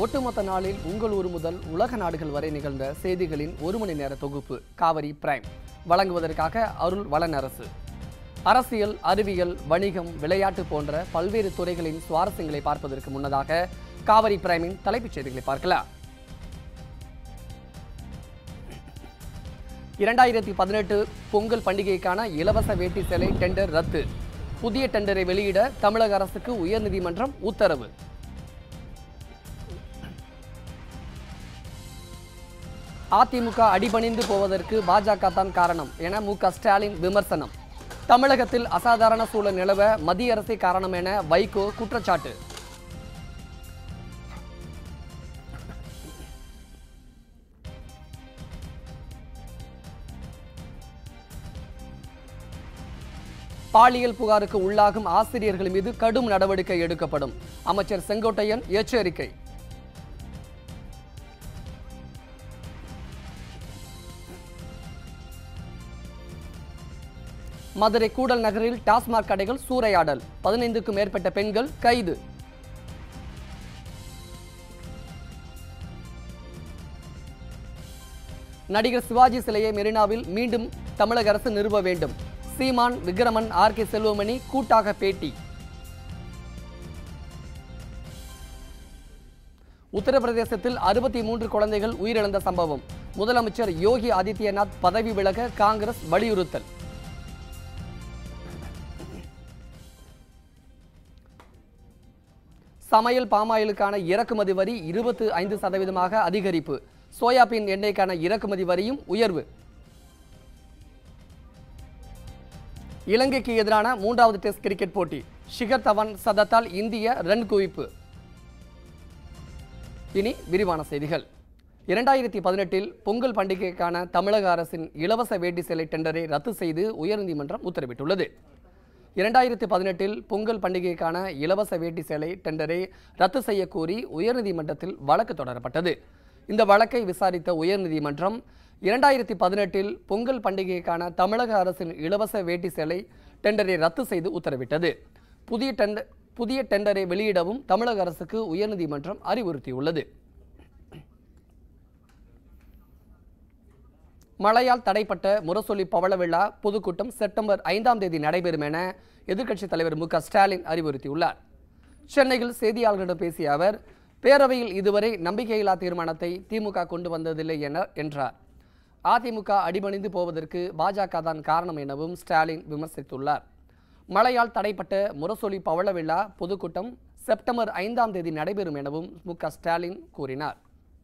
ஒட்டுமொத்த நாளில் உங்கள் ஊர் முதல் உலக நாடுகள் வரை நிகழ்ந்த செய்திகளின் ஒரு மணி நேர தொகுப்பு காவிரி பிரைம் வழங்குவதற்காக அருள் வளனரசு அரசியல் அறிவியல் வணிகம் விளையாட்டு போன்ற பல்வேறு துறைகளின் சுவாரஸ்யங்களை பார்ப்பதற்கு முன்னதாக காவிரி பிரைமின் தலைப்புச் செய்திகளை பார்க்கலாம் இரண்டாயிரத்தி பதினெட்டு பொங்கல் பண்டிகைக்கான இலவச வேட்டி சேலை டெண்டர் ரத்து புதிய டெண்டரை வெளியிட தமிழக அரசுக்கு உயர்நீதிமன்றம் உத்தரவு அதிமுக அடிபணிந்து போவதற்கு பாஜக தான் காரணம் என மு க ஸ்டாலின் விமர்சனம் தமிழகத்தில் அசாதாரண சூழல் நிலவ மத்திய அரசே காரணம் என வைகோ குற்றச்சாட்டு பாலியல் புகாருக்கு உள்ளாகும் ஆசிரியர்கள் மீது கடும் நடவடிக்கை எடுக்கப்படும் அமைச்சர் செங்கோட்டையன் எச்சரிக்கை மதுரை கூடல் நகரில் டாஸ்மாக் கடைகள் சூறையாடல் பதினைந்துக்கும் மேற்பட்ட பெண்கள் கைது நடிகர் சிவாஜி சிலையை மெரினாவில் மீண்டும் தமிழக அரசு நிறுவ வேண்டும் சீமான் விக்ரமன் ஆர் கே செல்வமணி கூட்டாக பேட்டி உத்தரப்பிரதேசத்தில் அறுபத்தி மூன்று குழந்தைகள் உயிரிழந்த சம்பவம் முதலமைச்சர் யோகி ஆதித்யநாத் பதவி விலக காங்கிரஸ் வலியுறுத்தல் சமையல் பாமாயிலுக்கான இறக்குமதி வரி இருபத்து ஐந்து சதவீதமாக அதிகரிப்பு சோயாபீன் எண்ணெய்க்கான இறக்குமதி வரியும் உயர்வு இலங்கைக்கு எதிரான மூன்றாவது டெஸ்ட் கிரிக்கெட் போட்டி ஷிகர் தவன் சதத்தால் இந்திய ரன் குவிப்பு இனி விரிவான செய்திகள் இரண்டாயிரத்தி பதினெட்டில் பொங்கல் பண்டிகைக்கான தமிழக அரசின் இலவச வேட்டி சேலை டெண்டரை ரத்து செய்து உயர்நீதிமன்றம் உத்தரவிட்டுள்ளது இரண்டாயிரத்தி பதினெட்டில் பொங்கல் பண்டிகைக்கான இலவச வேட்டி சேலை டெண்டரை ரத்து செய்யக் கோரி உயர்நீதிமன்றத்தில் வழக்கு தொடரப்பட்டது இந்த வழக்கை விசாரித்த உயர்நீதிமன்றம் இரண்டாயிரத்தி பதினெட்டில் பொங்கல் பண்டிகைக்கான தமிழக அரசின் இலவச வேட்டி சேலை டெண்டரை ரத்து செய்து உத்தரவிட்டது புதிய டெண்டர் புதிய டெண்டரை வெளியிடவும் தமிழக அரசுக்கு உயர்நீதிமன்றம் அறிவுறுத்தியுள்ளது மழையால் தடைப்பட்ட முரசொலி பவள விழா பொதுக்கூட்டம் செப்டம்பர் ஐந்தாம் தேதி நடைபெறும் என எதிர்க்கட்சித் தலைவர் மு க ஸ்டாலின் அறிவுறுத்தியுள்ளார் சென்னையில் செய்தியாளர்களிடம் பேசிய அவர் பேரவையில் இதுவரை நம்பிக்கையில்லா தீர்மானத்தை திமுக கொண்டு வந்ததில்லை என என்றார் அதிமுக அடிபணிந்து போவதற்கு பாஜக தான் காரணம் எனவும் ஸ்டாலின் விமர்சித்துள்ளார் மழையால் தடைப்பட்ட முரசொலி பவள விழா பொதுக்கூட்டம் செப்டம்பர் ஐந்தாம் தேதி நடைபெறும் எனவும் மு க ஸ்டாலின் கூறினார்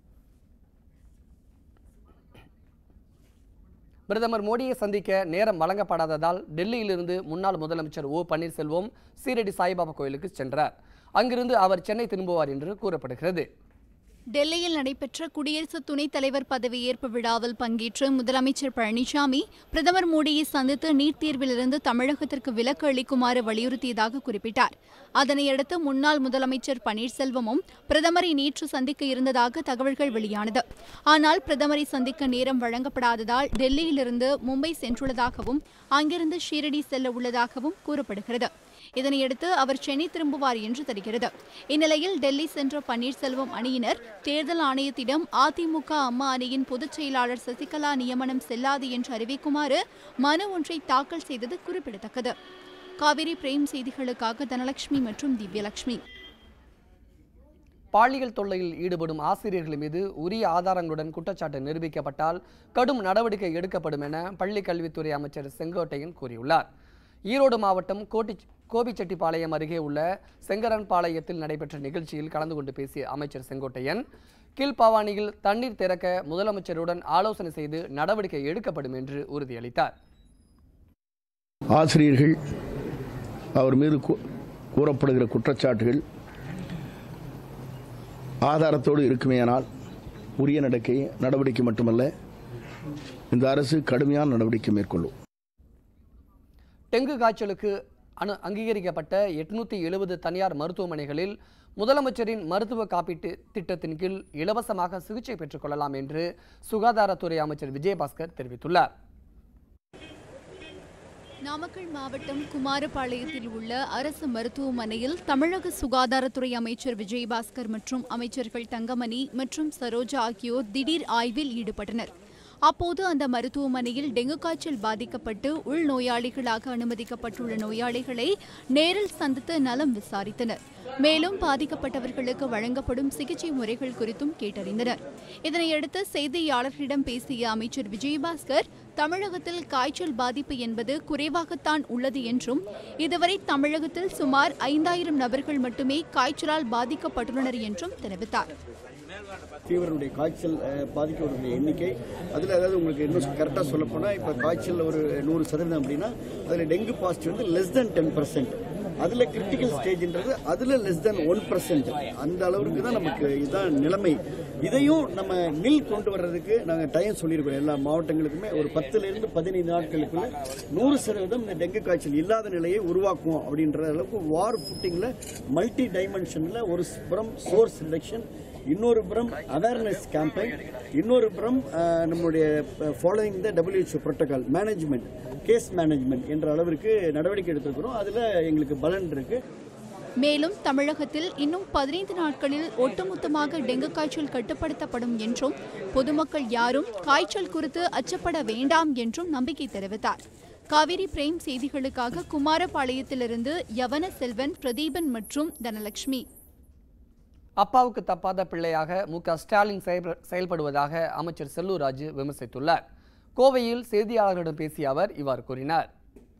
பிரதமர் மோடியை சந்திக்க நேரம் வழங்கப்படாததால் டெல்லியிலிருந்து முன்னாள் முதலமைச்சர் ஓ பன்னீர்செல்வம் சீரடி சாய்பாபா கோயிலுக்கு சென்றார் அங்கிருந்து அவர் சென்னை திரும்புவார் என்று கூறப்படுகிறது டெல்லியில் நடைபெற்ற குடியரசு துணைத் தலைவர் பதவியேற்பு விழாவில் பங்கேற்ற முதலமைச்சர் பழனிசாமி பிரதமர் மோடியை சந்தித்து நீட் தேர்விலிருந்து தமிழகத்திற்கு விலக்கு அளிக்குமாறு வலியுறுத்தியதாக குறிப்பிட்டார் அதனையடுத்து முன்னாள் முதலமைச்சர் பன்னீர்செல்வமும் பிரதமரை நேற்று சந்திக்க இருந்ததாக தகவல்கள் வெளியானது ஆனால் பிரதமரை சந்திக்க நேரம் வழங்கப்படாததால் டெல்லியிலிருந்து மும்பை சென்றுள்ளதாகவும் அங்கிருந்து ஷீரடி செல்ல உள்ளதாகவும் கூறப்படுகிறது இதனையடுத்து அவர் சென்னை திரும்புவார் என்று தெரிகிறது இந்நிலையில் டெல்லி சென்ற பன்னீர்செல்வம் அணியினர் தேர்தல் ஆணையத்திடம் அதிமுக அம்மா அணியின் பொதுச் செயலாளர் சசிகலா நியமனம் செல்லாது என்று அறிவிக்குமாறு மனு ஒன்றை தாக்கல் செய்தது குறிப்பிடத்தக்கது காவிரி பிரேம் செய்திகளுக்காக தனலட்சுமி மற்றும் திவ்யலட்சுமி பாலியல் தொல்லையில் ஈடுபடும் ஆசிரியர்கள் மீது உரிய ஆதாரங்களுடன் குற்றச்சாட்டு நிரூபிக்கப்பட்டால் கடும் நடவடிக்கை எடுக்கப்படும் என பள்ளிக் கல்வித்துறை அமைச்சர் செங்கோட்டையன் கூறியுள்ளார் ஈரோடு மாவட்டம் கோட்டி கோபிச்செட்டிப்பாளையம் அருகே உள்ள செங்கரன்பாளையத்தில் நடைபெற்ற நிகழ்ச்சியில் கலந்து கொண்டு பேசிய அமைச்சர் செங்கோட்டையன் கீழ்ப்பாவானியில் தண்ணீர் திறக்க முதலமைச்சருடன் ஆலோசனை செய்து நடவடிக்கை எடுக்கப்படும் என்று உறுதியளித்தார் ஆசிரியர்கள் அவர் மீது கூ- கூறப்படுகிற குற்றச்சாட்டுகள் ஆதாரத்தோடு இருக்குமேயானால் உரிய நடக்கை நடவடிக்கை மட்டுமல்ல இந்த அரசு கடுமையான நடவடிக்கை மேற்கொள்ளும் டெங்கு காய்ச்சலுக்கு அனு அங்கீகரிக்கப்பட்ட எட்நூத்தி எழுபது தனியார் மருத்துவமனைகளில் முதலமைச்சரின் மருத்துவ காப்பீட்டு திட்டத்தின் கீழ் இலவசமாக சிகிச்சை பெற்றுக் கொள்ளலாம் என்று சுகாதாரத்துறை அமைச்சர் விஜயபாஸ்கர் தெரிவித்துள்ளார் நாமக்கல் மாவட்டம் குமாரபாளையத்தில் உள்ள அரசு மருத்துவமனையில் தமிழக சுகாதாரத்துறை அமைச்சர் விஜயபாஸ்கர் மற்றும் அமைச்சர்கள் தங்கமணி மற்றும் சரோஜா ஆகியோர் திடீர் ஆய்வில் ஈடுபட்டனர் அப்போது அந்த மருத்துவமனையில் டெங்கு காய்ச்சல் பாதிக்கப்பட்டு உள்நோயாளிகளாக அனுமதிக்கப்பட்டுள்ள நோயாளிகளை நேரில் சந்தித்து நலம் விசாரித்தனர் மேலும் பாதிக்கப்பட்டவர்களுக்கு வழங்கப்படும் சிகிச்சை முறைகள் குறித்தும் கேட்டறிந்தனர் இதனையடுத்து செய்தியாளர்களிடம் பேசிய அமைச்சர் விஜயபாஸ்கர் தமிழகத்தில் காய்ச்சல் பாதிப்பு என்பது குறைவாகத்தான் உள்ளது என்றும் இதுவரை தமிழகத்தில் சுமார் ஐந்தாயிரம் நபர்கள் மட்டுமே காய்ச்சலால் பாதிக்கப்பட்டுள்ளனர் என்றும் தெரிவித்தார் ஃபீவருடைய காய்ச்சல் அஹ், பாதிக்கக்கூடிய எண்ணிக்கை அதில் அதாவது உங்களுக்கு இன்னும் கரெக்டாக சொல்ல போனால் இப்போ காய்ச்சல் ஒரு நூறு சதவீதம் அப்படின்னா அதில் டெங்கு பாசிட்டிவ் வந்து லெஸ் தென் டென் பர்சன்ட் அதில் கிரிட்டிக்கல் ஸ்டேஜ்ன்றது அதில் லெஸ் தென் ஒன் பர்சன்ட் அந்த அளவுக்கு தான் நமக்கு இதுதான் நிலைமை இதையும் நம்ம நில் கொண்டு வர்றதுக்கு நாங்கள் டைம் சொல்லியிருக்கோம் எல்லா மாவட்டங்களுக்குமே ஒரு பத்துலேருந்து பதினைந்து நாட்களுக்குள்ள நூறு சதவீதம் இந்த டெங்கு காய்ச்சல் இல்லாத நிலையை உருவாக்குவோம் அப்படின்ற அளவுக்கு வார் ஃபுட்டிங்கில் மல்டி டைமென்ஷனில் ஒரு புறம் சோர்ஸ் ரிடக்ஷன் இன்னொரு புறம் அவேர்னஸ் கேம்பெயின் இன்னொரு புறம் அஹ், நம்முடைய following the WHO protocol management case management என்ற அளவிற்கு நடவடிக்கை எடுத்திருக்கிறோம் அதில் எங்களுக்கு பலன் இருக்கு மேலும் தமிழகத்தில் இன்னும் பதினைந்து நாட்களில் ஒட்டுமொத்தமாக டெங்கு காய்ச்சல் கட்டுப்படுத்தப்படும் என்றும் பொதுமக்கள் யாரும் காய்ச்சல் குறித்து அச்சப்பட வேண்டாம் என்றும் நம்பிக்கை தெரிவித்தார் காவிரி பிரேம் செய்திகளுக்காக குமாரபாளையத்திலிருந்து யவன செல்வன் பிரதீபன் மற்றும் தனலட்சுமி அப்பாவுக்கு தப்பாத பிள்ளையாக மு க ஸ்டாலின் செயல்ப- செயல்படுவதாக அமைச்சர் செல்லூர் ராஜு விமர்சித்துள்ளார் கோவையில் செய்தியாளர்களிடம் பேசிய அவர் இவ்வாறு கூறினார்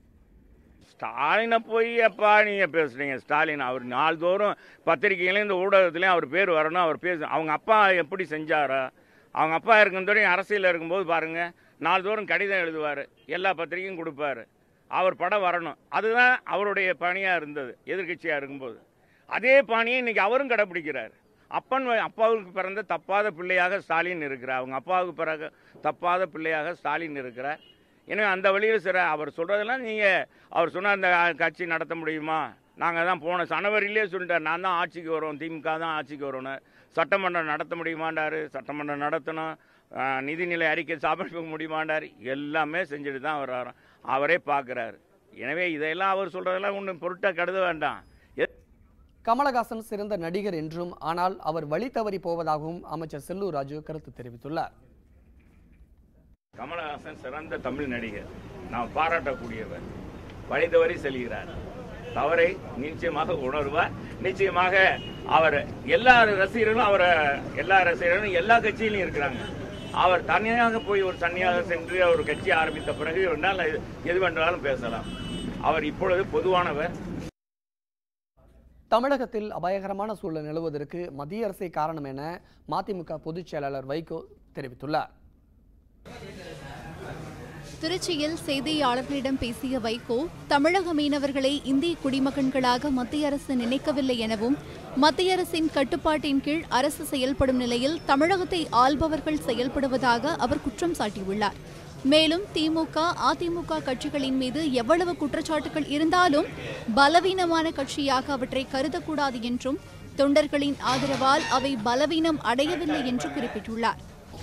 ஸ்டாலினை போய் அப்பா நீங்கள் பேசுகிறீங்க ஸ்டாலின் அவர் நாள்தோறும் பத்திரிகையிலையும் இந்த ஊடகத்துலேயும் அவர் பேர் வரணும் அவர் பேச அவங்க அப்பா எப்படி செஞ்சாரோ அவங்க அப்பா இருக்கும்போது அரசியலில் இருக்கும்போது பாருங்கள் நாள்தோறும் கடிதம் எழுதுவார் எல்லா பத்திரிகையும் கொடுப்பாரு அவர் படம் வரணும் அதுதான் அவருடைய பணியாக இருந்தது எதிர்க்கட்சியாக இருக்கும்போது அதே பாணியை இன்னைக்கு அவரும் கடைப்பிடிக்கிறார் அப்பன் வ- அப்பாவுக்கு பிறந்த தப்பாத பிள்ளையாக ஸ்டாலின் இருக்கிறார் அவங்க அப்பாவுக்கு பிறகு தப்பாத பிள்ளையாக ஸ்டாலின் இருக்கிறார் எனவே அந்த வழியில் சிற அவர் சொல்கிறதெல்லாம் நீங்கள் அவர் சொன்ன அந்த கட்சி நடத்த முடியுமா நாங்கள் தான் போன ஜனவரியிலே சொல்லிட்டார் நான் தான் ஆட்சிக்கு வரோம் திமுக தான் ஆட்சிக்கு வரோன்னு சட்டமன்றம் நடத்த முடியுமாண்டாரு சட்டமன்றம் நடத்தணும் ஆஹ், நிதிநிலை அறிக்கை சமர்ப்பிக்க முடியுமாண்டார் எல்லாமே செஞ்சுட்டு தான் அவர் வரோம் அவரே பார்க்குறாரு எனவே இதையெல்லாம் அவர் சொல்கிறதெல்லாம் ஒன்றும் பொருட்டாக கருத வேண்டாம் எ- கமலஹாசன் சிறந்த நடிகர் என்றும் ஆனால் அவர் வழி தவறி போவதாகவும் அமைச்சர் செல்லூர் ராஜு கருத்து தெரிவித்துள்ளார் கமலஹாசன் சிறந்த தமிழ் நடிகர் நாம் பாராட்டக்கூடியவர் வழிதவறி செல்கிறார் தவறை நிச்சயமாக உணர்வார் நிச்சயமாக அவர் எல்லா ரசிகர்களும் அவரை எல்லா ரசிகர்களும் எல்லா கட்சியிலும் இருக்கிறாங்க அவர் தனியாக போய் ஒரு தனியாக சென்று அவர் கட்சி ஆரம்பித்த பிறகு வேண்டால் எது வேண்டாலும் பேசலாம் அவர் இப்பொழுது பொதுவானவர் தமிழகத்தில் அபாயகரமான சூழல் நிலவுவதற்கு மத்திய அரசே காரணம் என மதிமுக பொதுச் செயலாளர் வைகோ தெரிவித்துள்ளார் திருச்சியில் செய்தியாளர்களிடம் பேசிய வைகோ தமிழக மீனவர்களை இந்திய குடிமகன்களாக மத்திய அரசு நினைக்கவில்லை எனவும் மத்திய அரசின் கட்டுப்பாட்டின் கீழ் அரசு செயல்படும் நிலையில் தமிழகத்தை ஆள்பவர்கள் செயல்படுவதாக அவர் குற்றம் சாட்டியுள்ளார் மேலும் திமுக அதிமுக கட்சிகளின் மீது எவ்வளவு குற்றச்சாட்டுகள் இருந்தாலும் பலவீனமான கட்சியாக அவற்றை கருதக்கூடாது என்றும் தொண்டர்களின் ஆதரவால் அவை பலவீனம் அடையவில்லை என்று குறிப்பிட்டுள்ளார்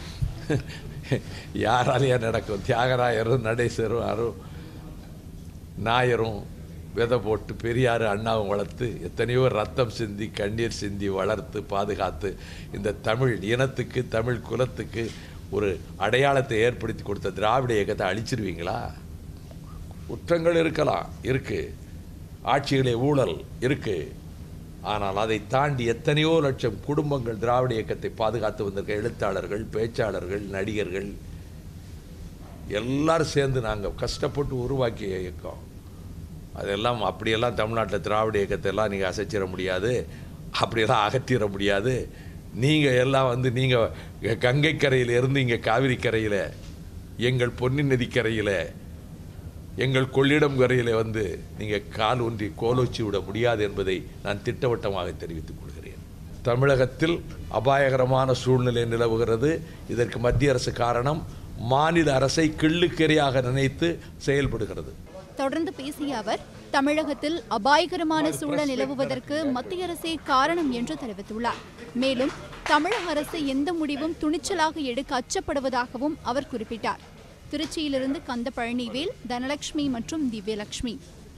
யாராலேயே நடக்கும் தியாகராயரும் நடேசரும் அரும் நாயரும் விதை போட்டு பெரியார் அண்ணாவும் வளர்த்து எத்தனையோ ரத்தம் சிந்தி கண்ணீர் சிந்தி வளர்த்து பாதுகாத்து இந்த தமிழ் இனத்துக்கு தமிழ் குலத்துக்கு ஒரு அடையாளத்தை ஏற்படுத்தி கொடுத்த திராவிட இயக்கத்தை அழிச்சிருவீங்களா குற்றங்கள் இருக்கலாம் இருக்கு ஆட்சிகளே ஊழல் இருக்கு ஆனால் அதை தாண்டி எத்தனையோ லட்சம் குடும்பங்கள் திராவிட இயக்கத்தை பாதுகாத்து வந்திருக்க எழுத்தாளர்கள் பேச்சாளர்கள் நடிகர்கள் எல்லாரும் சேர்ந்து நாங்கள் கஷ்டப்பட்டு உருவாக்கிய இயக்கம் அதெல்லாம் அப்படியெல்லாம் தமிழ்நாட்டில் திராவிட இயக்கத்தை எல்லாம் நீங்கள் அசைச்சிட முடியாது அப்படியெல்லாம் அகற்றிட முடியாது நீங்கள் எல்லாம் வந்து நீங்கள் கங்கை கரையில் இருந்து இங்கே காவிரி கரையில் எங்கள் பொன்னி நதிக்கரையில் எங்கள் கொள்ளிடம் கரையில் வந்து நீங்கள் கால் ஒன்றி கோலோச்சி விட முடியாது என்பதை நான் திட்டவட்டமாக தெரிவித்துக் கொள்கிறேன் தமிழகத்தில் அபாயகரமான சூழ்நிலை நிலவுகிறது இதற்கு மத்திய அரசு காரணம் மாநில அரசை கிள்ளுக்கரையாக நினைத்து செயல்படுகிறது தொடர்ந்து பேசிய அவர் தமிழகத்தில் அபாயகரமான சூழல் நிலவுவதற்கு மத்திய அரசே காரணம் என்று தெரிவித்துள்ளார் மேலும் தமிழக அரசு எந்த முடிவும் துணிச்சலாக எடுக்க அச்சப்படுவதாகவும் அவர் குறிப்பிட்டார் திருச்சியிலிருந்து கந்த பழனிவேல் தனலட்சுமி மற்றும் திவ்யலட்சுமி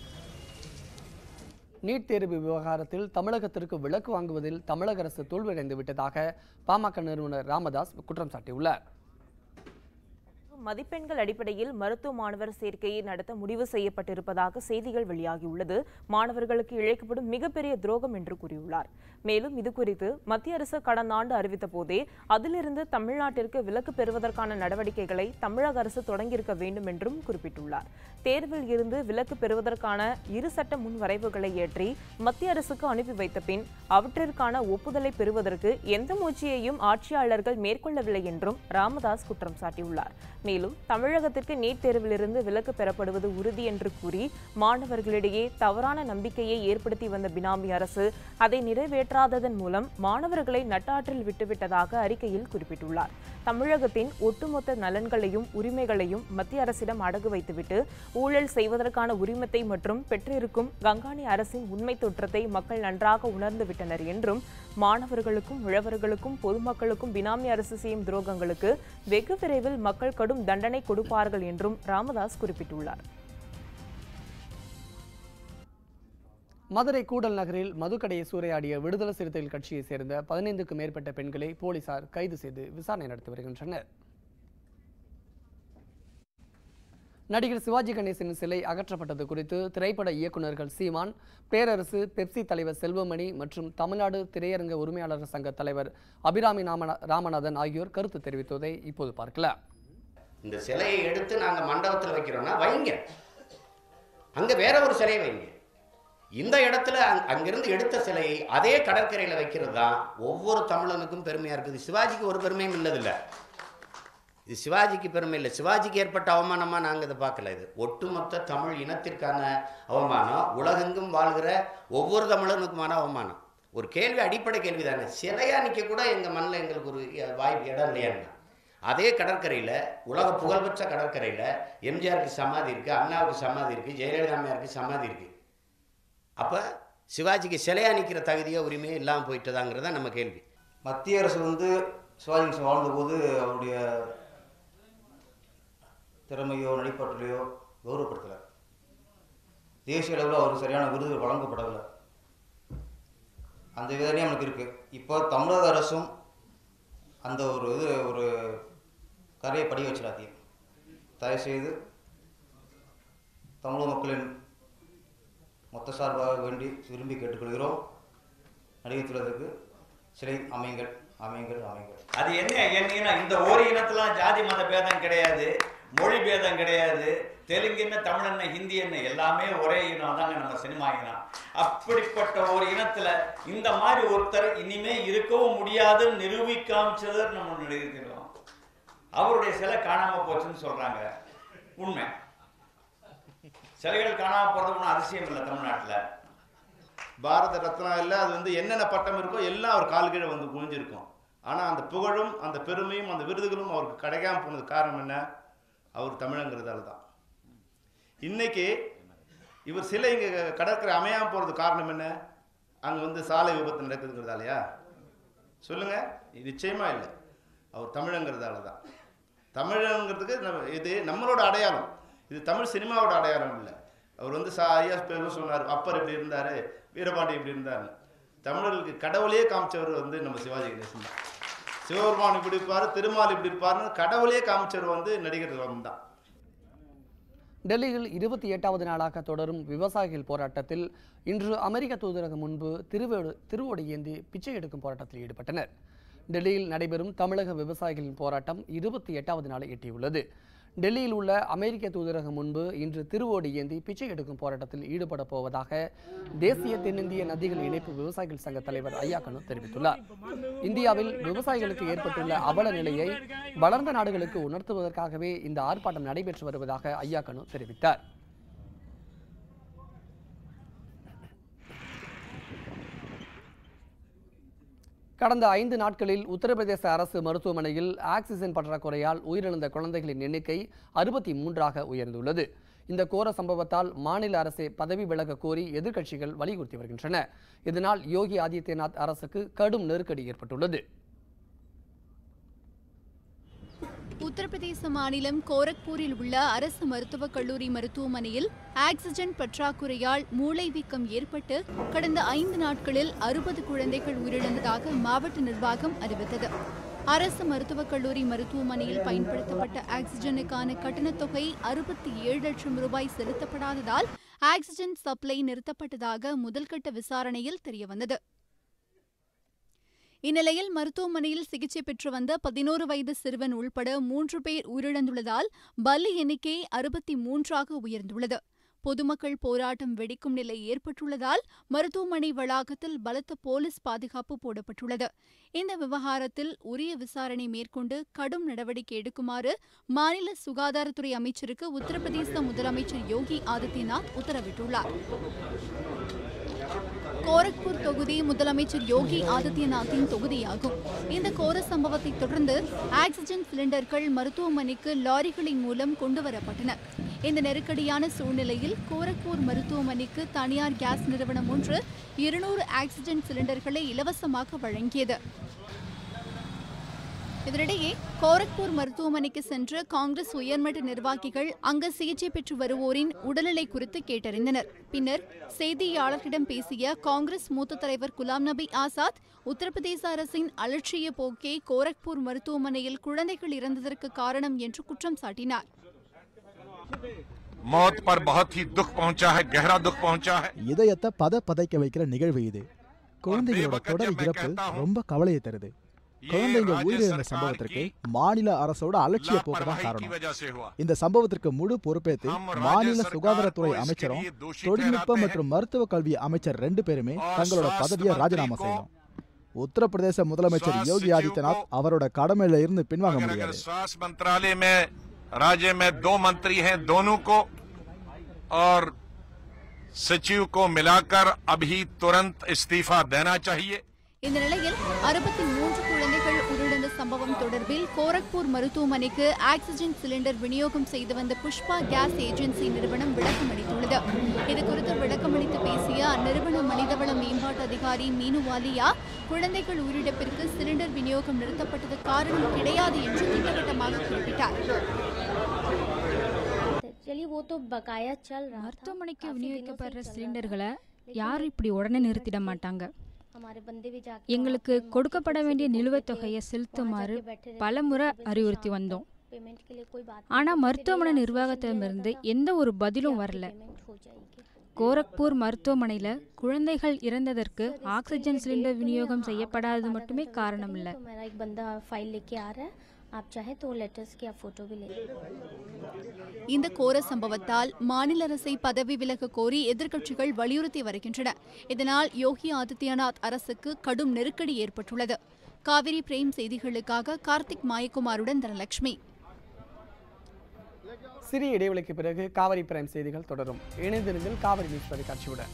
நீட் தேர்வு விவகாரத்தில் தமிழகத்திற்கு விலக்கு வாங்குவதில் தமிழக அரசு தோல்வியடைந்து விட்டதாக பாமக நிறுவனர் ராமதாஸ் குற்றம் சாட்டியுள்ளார் மதிப்பெண்கள் அடிப்படையில் மருத்துவ மாணவர் சேர்க்கையை நடத்த முடிவு செய்யப்பட்டிருப்பதாக செய்திகள் வெளியாகியுள்ளது மாணவர்களுக்கு இழைக்கப்படும் மிகப்பெரிய துரோகம் என்று கூறியுள்ளார் மேலும் இது குறித்து மத்திய அரசு கடந்த ஆண்டு அறிவித்த போதே அதிலிருந்து தமிழ்நாட்டிற்கு விலக்கு பெறுவதற்கான நடவடிக்கைகளை தமிழக அரசு தொடங்கியிருக்க வேண்டும் என்றும் குறிப்பிட்டுள்ளார் தேர்வில் இருந்து விலக்கு பெறுவதற்கான இரு சட்ட முன்வரைவுகளை ஏற்றி மத்திய அரசுக்கு அனுப்பி வைத்த பின் அவற்றிற்கான ஒப்புதலை பெறுவதற்கு எந்த முயற்சியையும் ஆட்சியாளர்கள் மேற்கொள்ளவில்லை என்றும் ராமதாஸ் குற்றம் சாட்டியுள்ளார் மேலும் தமிழகத்திற்கு நீட் தேர்விலிருந்து விலக்கு பெறப்படுவது உறுதி என்று கூறி மாணவர்களிடையே தவறான நம்பிக்கையை ஏற்படுத்தி வந்த பினாமி அரசு அதை நிறைவேற்றாததன் மூலம் மாணவர்களை நட்டாற்றில் விட்டுவிட்டதாக அறிக்கையில் குறிப்பிட்டுள்ளார் தமிழகத்தின் ஒட்டுமொத்த நலன்களையும் உரிமைகளையும் மத்திய அரசிடம் அடகு வைத்துவிட்டு ஊழல் செய்வதற்கான உரிமத்தை மற்றும் பெற்றிருக்கும் கங்காணி அரசின் உண்மை தோற்றத்தை மக்கள் நன்றாக உணர்ந்து விட்டனர் என்றும் மாணவர்களுக்கும் உழவர்களுக்கும் பொதுமக்களுக்கும் பினாமி அரசு செய்யும் துரோகங்களுக்கு வெகு விரைவில் மக்கள் கடும் தண்டனை கொடுப்பார்கள் என்றும் ராமதாஸ் குறிப்பிட்டுள்ளார் மதுரை கூடல் நகரில் மதுக்கடையை சூறையாடிய விடுதலை சிறுத்தைகள் கட்சியைச் சேர்ந்த பதினைந்துக்கும் மேற்பட்ட பெண்களை போலீசார் கைது செய்து விசாரணை நடத்தி வருகின்றனர் நடிகர் சிவாஜி கணேசனின் சிலை அகற்றப்பட்டது குறித்து திரைப்பட இயக்குநர்கள் சீமான் பேரரசு பெப்சி தலைவர் செல்வமணி மற்றும் தமிழ்நாடு திரையரங்க உரிமையாளர் சங்க தலைவர் அபிராமி ராமநா- ராமநாதன் ஆகியோர் கருத்து தெரிவித்ததை இப்போது பார்க்கலாம் இந்த சிலையை எடுத்து நாங்கள் மண்டபத்தில் வைக்கிறோம்னா வைங்க அங்கே வேற ஒரு சிலையை வைங்க இந்த இடத்துல அங்- அங்கிருந்து எடுத்த சிலையை அதே கடற்கரையில் வைக்கிறது தான் ஒவ்வொரு தமிழனுக்கும் பெருமையாக இருக்குது சிவாஜிக்கு ஒரு பெருமையும் இல்லதில்ல இது சிவாஜிக்கு பெருமை இல்லை சிவாஜிக்கு ஏற்பட்ட அவமானமாக நாங்கள் இதை பார்க்கல இது ஒட்டுமொத்த தமிழ் இனத்திற்கான அவமானம் உலகெங்கும் வாழ்கிற ஒவ்வொரு தமிழனுக்குமான அவமானம் ஒரு கேள்வி அடிப்படை கேள்வி தானே சிலையாக நிற்க கூட எங்கள் மண்ணில் எங்களுக்கு ஒரு இ- வாய்ப்பு இடம் இல்லையாங்க அதே கடற்கரையில் உலக புகழ்பெற்ற கடற்கரையில் எம்ஜிஆருக்கு சமாதி இருக்குது அண்ணாவுக்கு சமாதி இருக்குது ஜெயலலிதா அம்மையாருக்கு சமாதி இருக்குது அப்போ சிவாஜிக்கு சிலையாக நிற்கிற தகுதியோ உரிமையோ இல்லாமல் போயிட்டதாங்கிறதா நம்ம கேள்வி மத்திய அரசு வந்து சிவாஜி கணேசன் வாழ்ந்தபோது அவருடைய திறமையோ நடிப்பாற்றலையோ கௌரவப்படுத்தலை தேசிய அளவில் அவருக்கு சரியான விருது வழங்கப்படவில்லை அந்த வேதனையும் நமக்கு இருக்குது இப்போ தமிழக அரசும் அந்த ஒரு இது ஒரு கரையை படிய வச்சிடாதீங்க தயவுசெய்து தமிழக மக்களின் மொத்த சார்பாக வேண்டி விரும்பி கேட்டுக்கொள்கிறோம் நடிகர் திலகத்துக்கு சிலை அமையுங்கள் அமையுங்கள் அமையுங்கள் அது என்ன என்னன்னா இந்த ஒரு இனத்துல ஜாதி மத பேதம் கிடையாது மொழி பேதம் கிடையாது தெலுங்கு என்ன தமிழ் என்ன ஹிந்தி என்ன எல்லாமே ஒரே இனம் தாங்க நம்ம சினிமா இனம் அப்படிப்பட்ட ஒரு இனத்துல இந்த மாதிரி ஒருத்தர் இனிமே இருக்கவும் முடியாதுன்னு நிரூபிக்காமிச்சதர் நம்ம நினைக்கிறோம் அவருடைய சிலை காணாம போச்சுன்னு சொல்றாங்க உண்மை சிலைகள் காணாம போறது ஒன்றும் அதிசயம் இல்லை தமிழ்நாட்டுல பாரத ரத்னா இல்லை அது வந்து என்னென்ன பட்டம் இருக்கோ எல்லாம் அவர் கால் கீழே வந்து குனிஞ்சிருக்கும் ஆனால் அந்த புகழும் அந்த பெருமையும் அந்த விருதுகளும் அவருக்கு கிடைக்காம போனது காரணம் என்ன அவர் தமிழங்கிறதால தான் இன்னைக்கு இவர் சிலை இங்கே கடற்கரை அமையாமல் போகிறது காரணம் என்ன அங்கே வந்து சாலை விபத்து நடக்குதுங்கிறதாலயா சொல்லுங்க நிச்சயமா இல்லை அவர் தமிழங்கிறதால தான் தமிழங்கிறதுக்கு நம்ம இது நம்மளோட அடையாளம் இது தமிழ் சினிமாவோட அடையாளம் இல்லை அவர் வந்து சா ஐயா பேரும் சொன்னார் அப்பர் இப்படி இருந்தார் வீரபாண்டி இப்படி இருந்தார் தமிழர்களுக்கு கடவுளையே காமிச்சவர் வந்து நம்ம சிவாஜி கணேசன் தான் சிவபெருமான் இப்படி இருப்பார் திருமால் இப்படி இருப்பார்னு கடவுளையே காமிச்சவர் வந்து நடிகர் திலகம் தான் டெல்லியில் இருபத்தி எட்டாவது நாளாக தொடரும் விவசாயிகள் போராட்டத்தில் இன்று அமெரிக்க தூதரகம் முன்பு திருவோடு திருவோடு ஏந்தி பிச்சை எடுக்கும் போராட்டத்தில் ஈடுபட்டனர் டெல்லியில் நடைபெறும் தமிழக விவசாயிகளின் போராட்டம் இருபத்தி எட்டாவது நாளை எட்டியுள்ளது டெல்லியில் உள்ள அமெரிக்க தூதரகம் முன்பு இன்று திருவோடு ஏந்தி பிச்சை எடுக்கும் போராட்டத்தில் ஈடுபட போவதாக தேசிய தென்னிந்திய நதிகள் இணைப்பு விவசாயிகள் சங்க தலைவர் ஐயாக்கனு தெரிவித்துள்ளார் இந்தியாவில் விவசாயிகளுக்கு ஏற்பட்டுள்ள அவல நிலையை வளர்ந்த நாடுகளுக்கு உணர்த்துவதற்காகவே இந்த ஆர்ப்பாட்டம் நடைபெற்று வருவதாக ஐயாக்கனு தெரிவித்தார் கடந்த ஐந்து நாட்களில் உத்தரப்பிரதேச அரசு மருத்துவமனையில் ஆக்சிஜன் பற்றாக்குறையால் உயிரிழந்த குழந்தைகளின் எண்ணிக்கை அறுபத்தி மூன்றாக உயர்ந்துள்ளது இந்த கோர சம்பவத்தால் மாநில அரசை பதவி விலக கோரி எதிர்க்கட்சிகள் வலியுறுத்தி வருகின்றன இதனால் யோகி ஆதித்யநாத் அரசுக்கு கடும் நெருக்கடி ஏற்பட்டுள்ளது உத்தரப்பிரதேச மாநிலம் கோரக்பூரில் உள்ள அரசு மருத்துவக் கல்லூரி மருத்துவமனையில் ஆக்சிஜன் பற்றாக்குறையால் மூளைவீக்கம் ஏற்பட்டு கடந்த ஐந்து நாட்களில் அறுபது குழந்தைகள் உயிரிழந்ததாக மாவட்ட நிர்வாகம் அறிவித்தது அரசு மருத்துவக் கல்லூரி மருத்துவமனையில் பயன்படுத்தப்பட்ட ஆக்சிஜனுக்கான கட்டணத் தொகை அறுபத்தி ஏழு லட்சம் ரூபாய் செலுத்தப்படாததால் ஆக்சிஜன் சப்ளை நிறுத்தப்பட்டதாக முதல்கட்ட விசாரணையில் தெரியவந்தது இந்நிலையில் மருத்துவமனையில் சிகிச்சை பெற்று வந்த பதினோரு வயது சிறுவன் உள்பட மூன்று பேர் உயிரிழந்துள்ளதால் பலி எண்ணிக்கை அறுபத்தி மூன்றாக உயர்ந்துள்ளது பொதுமக்கள் போராட்டம் வெடிக்கும் நிலை ஏற்பட்டுள்ளதால் மருத்துவமனை வளாகத்தில் பலத்த போலீஸ் பாதுகாப்பு போடப்பட்டுள்ளது இந்த விவகாரத்தில் உரிய விசாரணை மேற்கொண்டு கடும் நடவடிக்கை எடுக்குமாறு மாநில சுகாதாரத்துறை அமைச்சருக்கு உத்தரப்பிரதேச முதலமைச்சர் யோகி ஆதித்யநாத் உத்தரவிட்டுள்ளார் கோரக்பூர் தொகுதி முதலமைச்சர் யோகி ஆதித்யநாத்தின் தொகுதியாகும் இந்த கோர சம்பவத்தை தொடர்ந்து ஆக்சிஜன் சிலிண்டர்கள் மருத்துவமனைக்கு லாரிகளின் மூலம் கொண்டுவரப்பட்டன இந்த நெருக்கடியான சூழ்நிலையில் கோரக்பூர் மருத்துவமனைக்கு தனியார் கேஸ் நிறுவனம் ஒன்று இருநூறு ஆக்சிஜன் சிலிண்டர்களை இலவசமாக வழங்கியது இதனிடையே கோரக்பூர் மருத்துவமனைக்கு சென்ற காங்கிரஸ் உயர்மட்ட நிர்வாகிகள் அங்கு சிகிச்சை பெற்று வருவோரின் உடல்நிலை குறித்து கேட்டறிந்தனர் பின்னர் செய்தியாளர்களிடம் பேசிய காங்கிரஸ் மூத்த தலைவர் குலாம் நபி ஆசாத் உத்தரப்பிரதேச அரசின் அலட்சிய போக்கே கோரக்பூர் மருத்துவமனையில் குழந்தைகள் இறந்ததற்கு காரணம் என்று குற்றம் சாட்டினார் मौत पर बहुत ही दुख पहुंचा है गहरा दुख पहुंचा है இதயத்தை பத பதைக்க வைக்கிற நிகழ்வு இது குழந்தைகளோட தொடர் இறப்பு ரொம்ப கவலையை தருது குழந்தைங்க உயிரிழந்த சம்பவத்திற்கு மாநில அரசோட அலட்சிய போக்கு தான் காரணம் இந்த சம்பவத்திற்கு முழு பொறுப்பேற்று மாநில சுகாதாரத்துறை அமைச்சரும் தொழில்நுட்ப மற்றும் மருத்துவ கல்வி அமைச்சர் ரெண்டு பேருமே தங்களோட பதவியை ராஜினாமா செய்யணும் உத்தரப்பிரதேச முதலமைச்சர் யோகி ஆதித்யநாத் அவரோட கடமையில இருந்து பின்வாங்க अगर முடியாது स्वास्थ्य मंत्रालय में राज्य में दो मंत्री हैं दोनों को और सचिव को मिलाकर अभी तुरंत इस्तीफा देना चाहिए இந்த நிலையில் அறுபத்தி மூன்று குழந்தைகள் உயிரிழந்த சம்பவம் தொடர்பில் கோரக்பூர் மருத்துவமனைக்கு ஆக்சிஜன் சிலிண்டர் விநியோகம் செய்து வந்த புஷ்பா கேஸ் ஏஜென்சி நிறுவனம் விளக்கம் அளித்துள்ளது இதுகுறித்து விளக்கமளித்து பேசிய அந்நிறுவன மனிதவள மேம்பாட்டு அதிகாரி மீனு வாலியா குழந்தைகள் உயிரிழப்பிற்கு சிலிண்டர் விநியோகம் நிறுத்தப்பட்டது காரணம் கிடையாது என்று திட்டவட்டமாக குறிப்பிட்டார் चलिए वो तो बकाया चल रहा மருத்துவமனைக்கு விநியோகிக்கப்படுற சிலிண்டர்களை யாரும் இப்படி உடனே நிறுத்திட மாட்டாங்க हमारे बंदे भी जाके எங்களுக்கு கொடுக்கப்பட வேண்டிய நிலுவைத் தொகையை செலுத்துமாறு பலமுறை அறிவுறுத்தி வந்தோம் पेमेंट के लिए कोई बात ஆனா மருத்துவமனை நிர்வாகத்திடமிருந்து எந்த ஒரு பதிலும் வரல கோரக்பூர் மருத்துவமனையில குழந்தைகள் இறந்ததற்கு ஆக்சிஜன் சிலிண்டர் விநியோகம் செய்யப்படாதது மட்டுமே காரணம் இல்ல तो मेरा एक बंदा फाइल लेके आ रहा है आप चाहे तो लेटर्स की आप फोटो भी ले இந்த கோர சம்பவத்தால் மாநில அரசை பதவி விலக கோரி எதிர்க்கட்சிகள் வலியுறுத்தி வருகின்றன இதனால் யோகி ஆதித்யநாத் அரசுக்கு கடும் நெருக்கடி ஏற்பட்டுள்ளது காவிரி பிரேம் செய்திகளுக்காக கார்த்திக் மாயகுமாருடன் தனலட்சுமி சிறிய இடைவெளிக்கு பிறகு காவிரி பிரைம் செய்திகள் தொடரும் இணைந்திருங்கள் காவிரி நியூஸ் தொலைக்காட்சியுடன்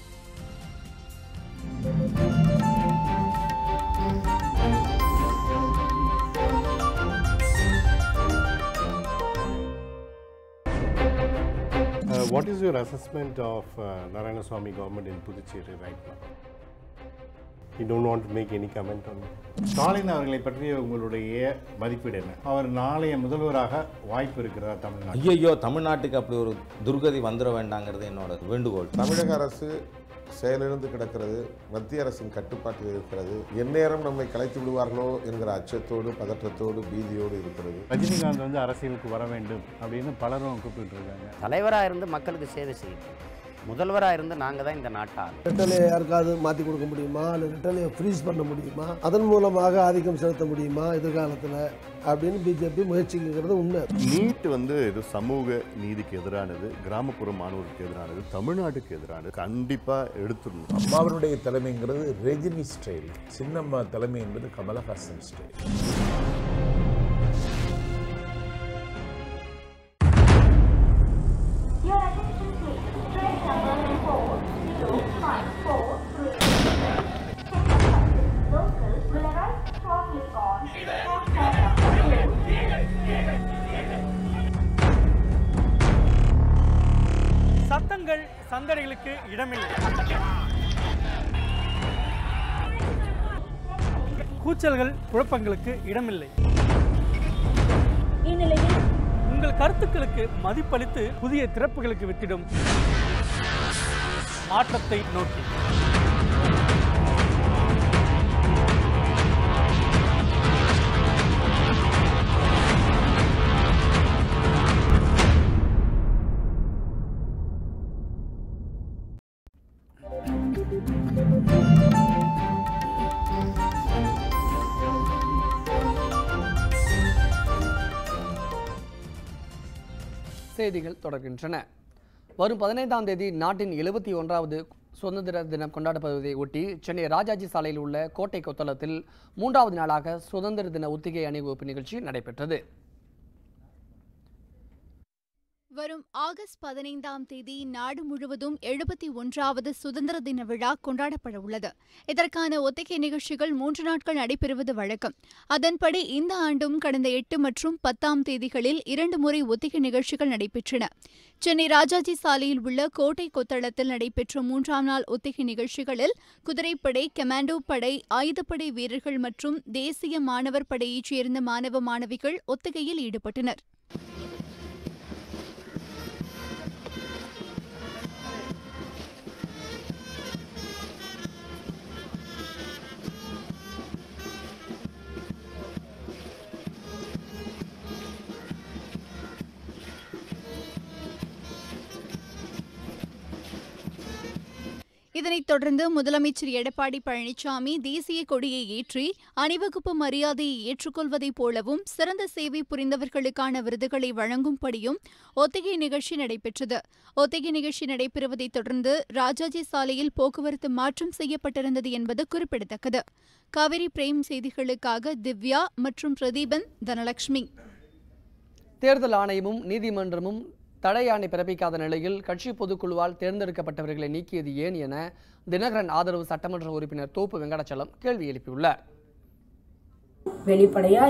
Uh, what is your assessment of uh, Narayana Swamy government in Puducherry right now? You don't want to make any comment on it? Stalin அவர்களை பற்றிய உங்களுடைய மதிப்பீடு என்ன அவர் நாளைய முதல்வராக வாய்ப்பு இருக்கிறதா தமிழ்நாடு ஐயோ தமிழ்நாட்டுக்கு அப்படி ஒரு துர்கதி வந்துட வேண்டாங்கிறது என்னோட வேண்டுகோள் தமிழக அரசு செயலிழந்து கிடக்கிறது மத்திய அரசின் கட்டுப்பாட்டில் இருக்கிறது எந்நேரம் நம்மை கலைத்து விடுவார்களோ என்கிற அச்சத்தோடு பதற்றத்தோடு பீதியோடு இருக்கிறது ரஜினிகாந்த் வந்து அரசியலுக்கு வர வேண்டும் அப்படின்னு பலரும் கூப்பிட்டு இருக்காங்க தலைவராக இருந்து மக்களுக்கு சேவை செய்யணும் முதல்வராக இருந்து நாங்கள் தான் இந்த நாட்டால் ரெட்டலையை யாருக்காவது மாற்றி கொடுக்க முடியுமா இல்லை ரெட்டலையை ஃப்ரீஸ் பண்ண முடியுமா அதன் மூலமாக ஆதிக்கம் செலுத்த முடியுமா எதிர்காலத்தில் அப்படின்னு பிஜேபி முயற்சிக்கிறது உண்மை நீட் வந்து இது சமூக நீதிக்கு எதிரானது கிராமப்புற மாணவர்களுக்கு எதிரானது தமிழ்நாட்டுக்கு எதிரானது கண்டிப்பா எடுத்துடணும் அம்மாவனுடைய தலைமைங்கிறது ரஜினி ஸ்டைல் சின்னம்மா தலைமை என்பது கமலஹாசன் ஸ்டைல் சத்தங்கள் சந்தடிகளுக்கு இடமில்லை கூச்சல்கள் குழப்பங்களுக்கு இடமில்லை இந்நிலையில் உங்கள் கருத்துக்களுக்கு மதிப்பளித்து புதிய திறப்புகளுக்கு வித்திடும் மாற்றத்தை நோக்கி செய்திகள் தொடர்கின்றன வரும் பதினைந்தாம் தேதி நாட்டின் எழுபத்தி ஒன்றாவது சுதந்திர தினம் கொண்டாடப்படுவதை ஒட்டி சென்னை ராஜாஜி சாலையில் உள்ள கோட்டை கொத்தளத்தில் மூன்றாவது நாளாக சுதந்திர தின ஒத்திகை அணிவகுப்பு நிகழ்ச்சி நடைபெற்றது வரும் ஆகஸ்ட் பதினைந்தாம் தேதி நாடு முழுவதும் எழுபத்தி ஒன்றாவது சுதந்திர தின விழா கொண்டாடப்பட உள்ளது இதற்கான ஒத்திகை நிகழ்ச்சிகள் மூன்று நாட்கள் நடைபெறுவது வழக்கம் அதன்படி இந்த ஆண்டும் கடந்த எட்டு மற்றும் பத்தாம் தேதிகளில் இரண்டு முறை ஒத்திகை நிகழ்ச்சிகள் நடைபெற்றன சென்னை ராஜாஜி சாலையில் உள்ள கோட்டை கொத்தளத்தில் நடைபெற்ற மூன்றாம் நாள் ஒத்திகை நிகழ்ச்சிகளில் குதிரைப்படை கமாண்டோ படை ஆயுதப்படை வீரர்கள் மற்றும் தேசிய மாணவர் படையைச் சேர்ந்த மாணவ மாணவிகள் ஒத்திகையில் ஈடுபட்டனர் இதனைத் தொடர்ந்து முதலமைச்சர் எடப்பாடி பழனிசாமி தேசிய கொடியை ஏற்றி அணிவகுப்பு மரியாதையை ஏற்றுக்கொள்வதைப் போலவும் சிறந்த சேவை புரிந்தவர்களுக்கான விருதுகளை வழங்கும்படியும் ஒத்திகை நிகழ்ச்சி நடைபெற்றது ஒத்திகை நிகழ்ச்சி நடைபெறுவதைத் தொடர்ந்து ராஜாஜி சாலையில் போக்குவரத்து மாற்றம் செய்யப்பட்டிருந்தது என்பது குறிப்பிடத்தக்கது காவிரி பிரேம் செய்திகளுக்காக திவ்யா மற்றும் பிரதீபன் தனலட்சுமி தேர்தல் ஆணையமும் நீதிமன்றமும் தடையாணை பிறப்பிக்காத நிலையில் கட்சி பொதுக்குழுவால் தேர்ந்தெடுக்கப்பட்டவர்களை நீக்கியது ஏன் என தினகரன் ஆதரவு சட்டமன்ற உறுப்பினர் தோப்பு வெங்கடாச்சலம் கேள்வி எழுப்பியுள்ளார் வெளிப்படையா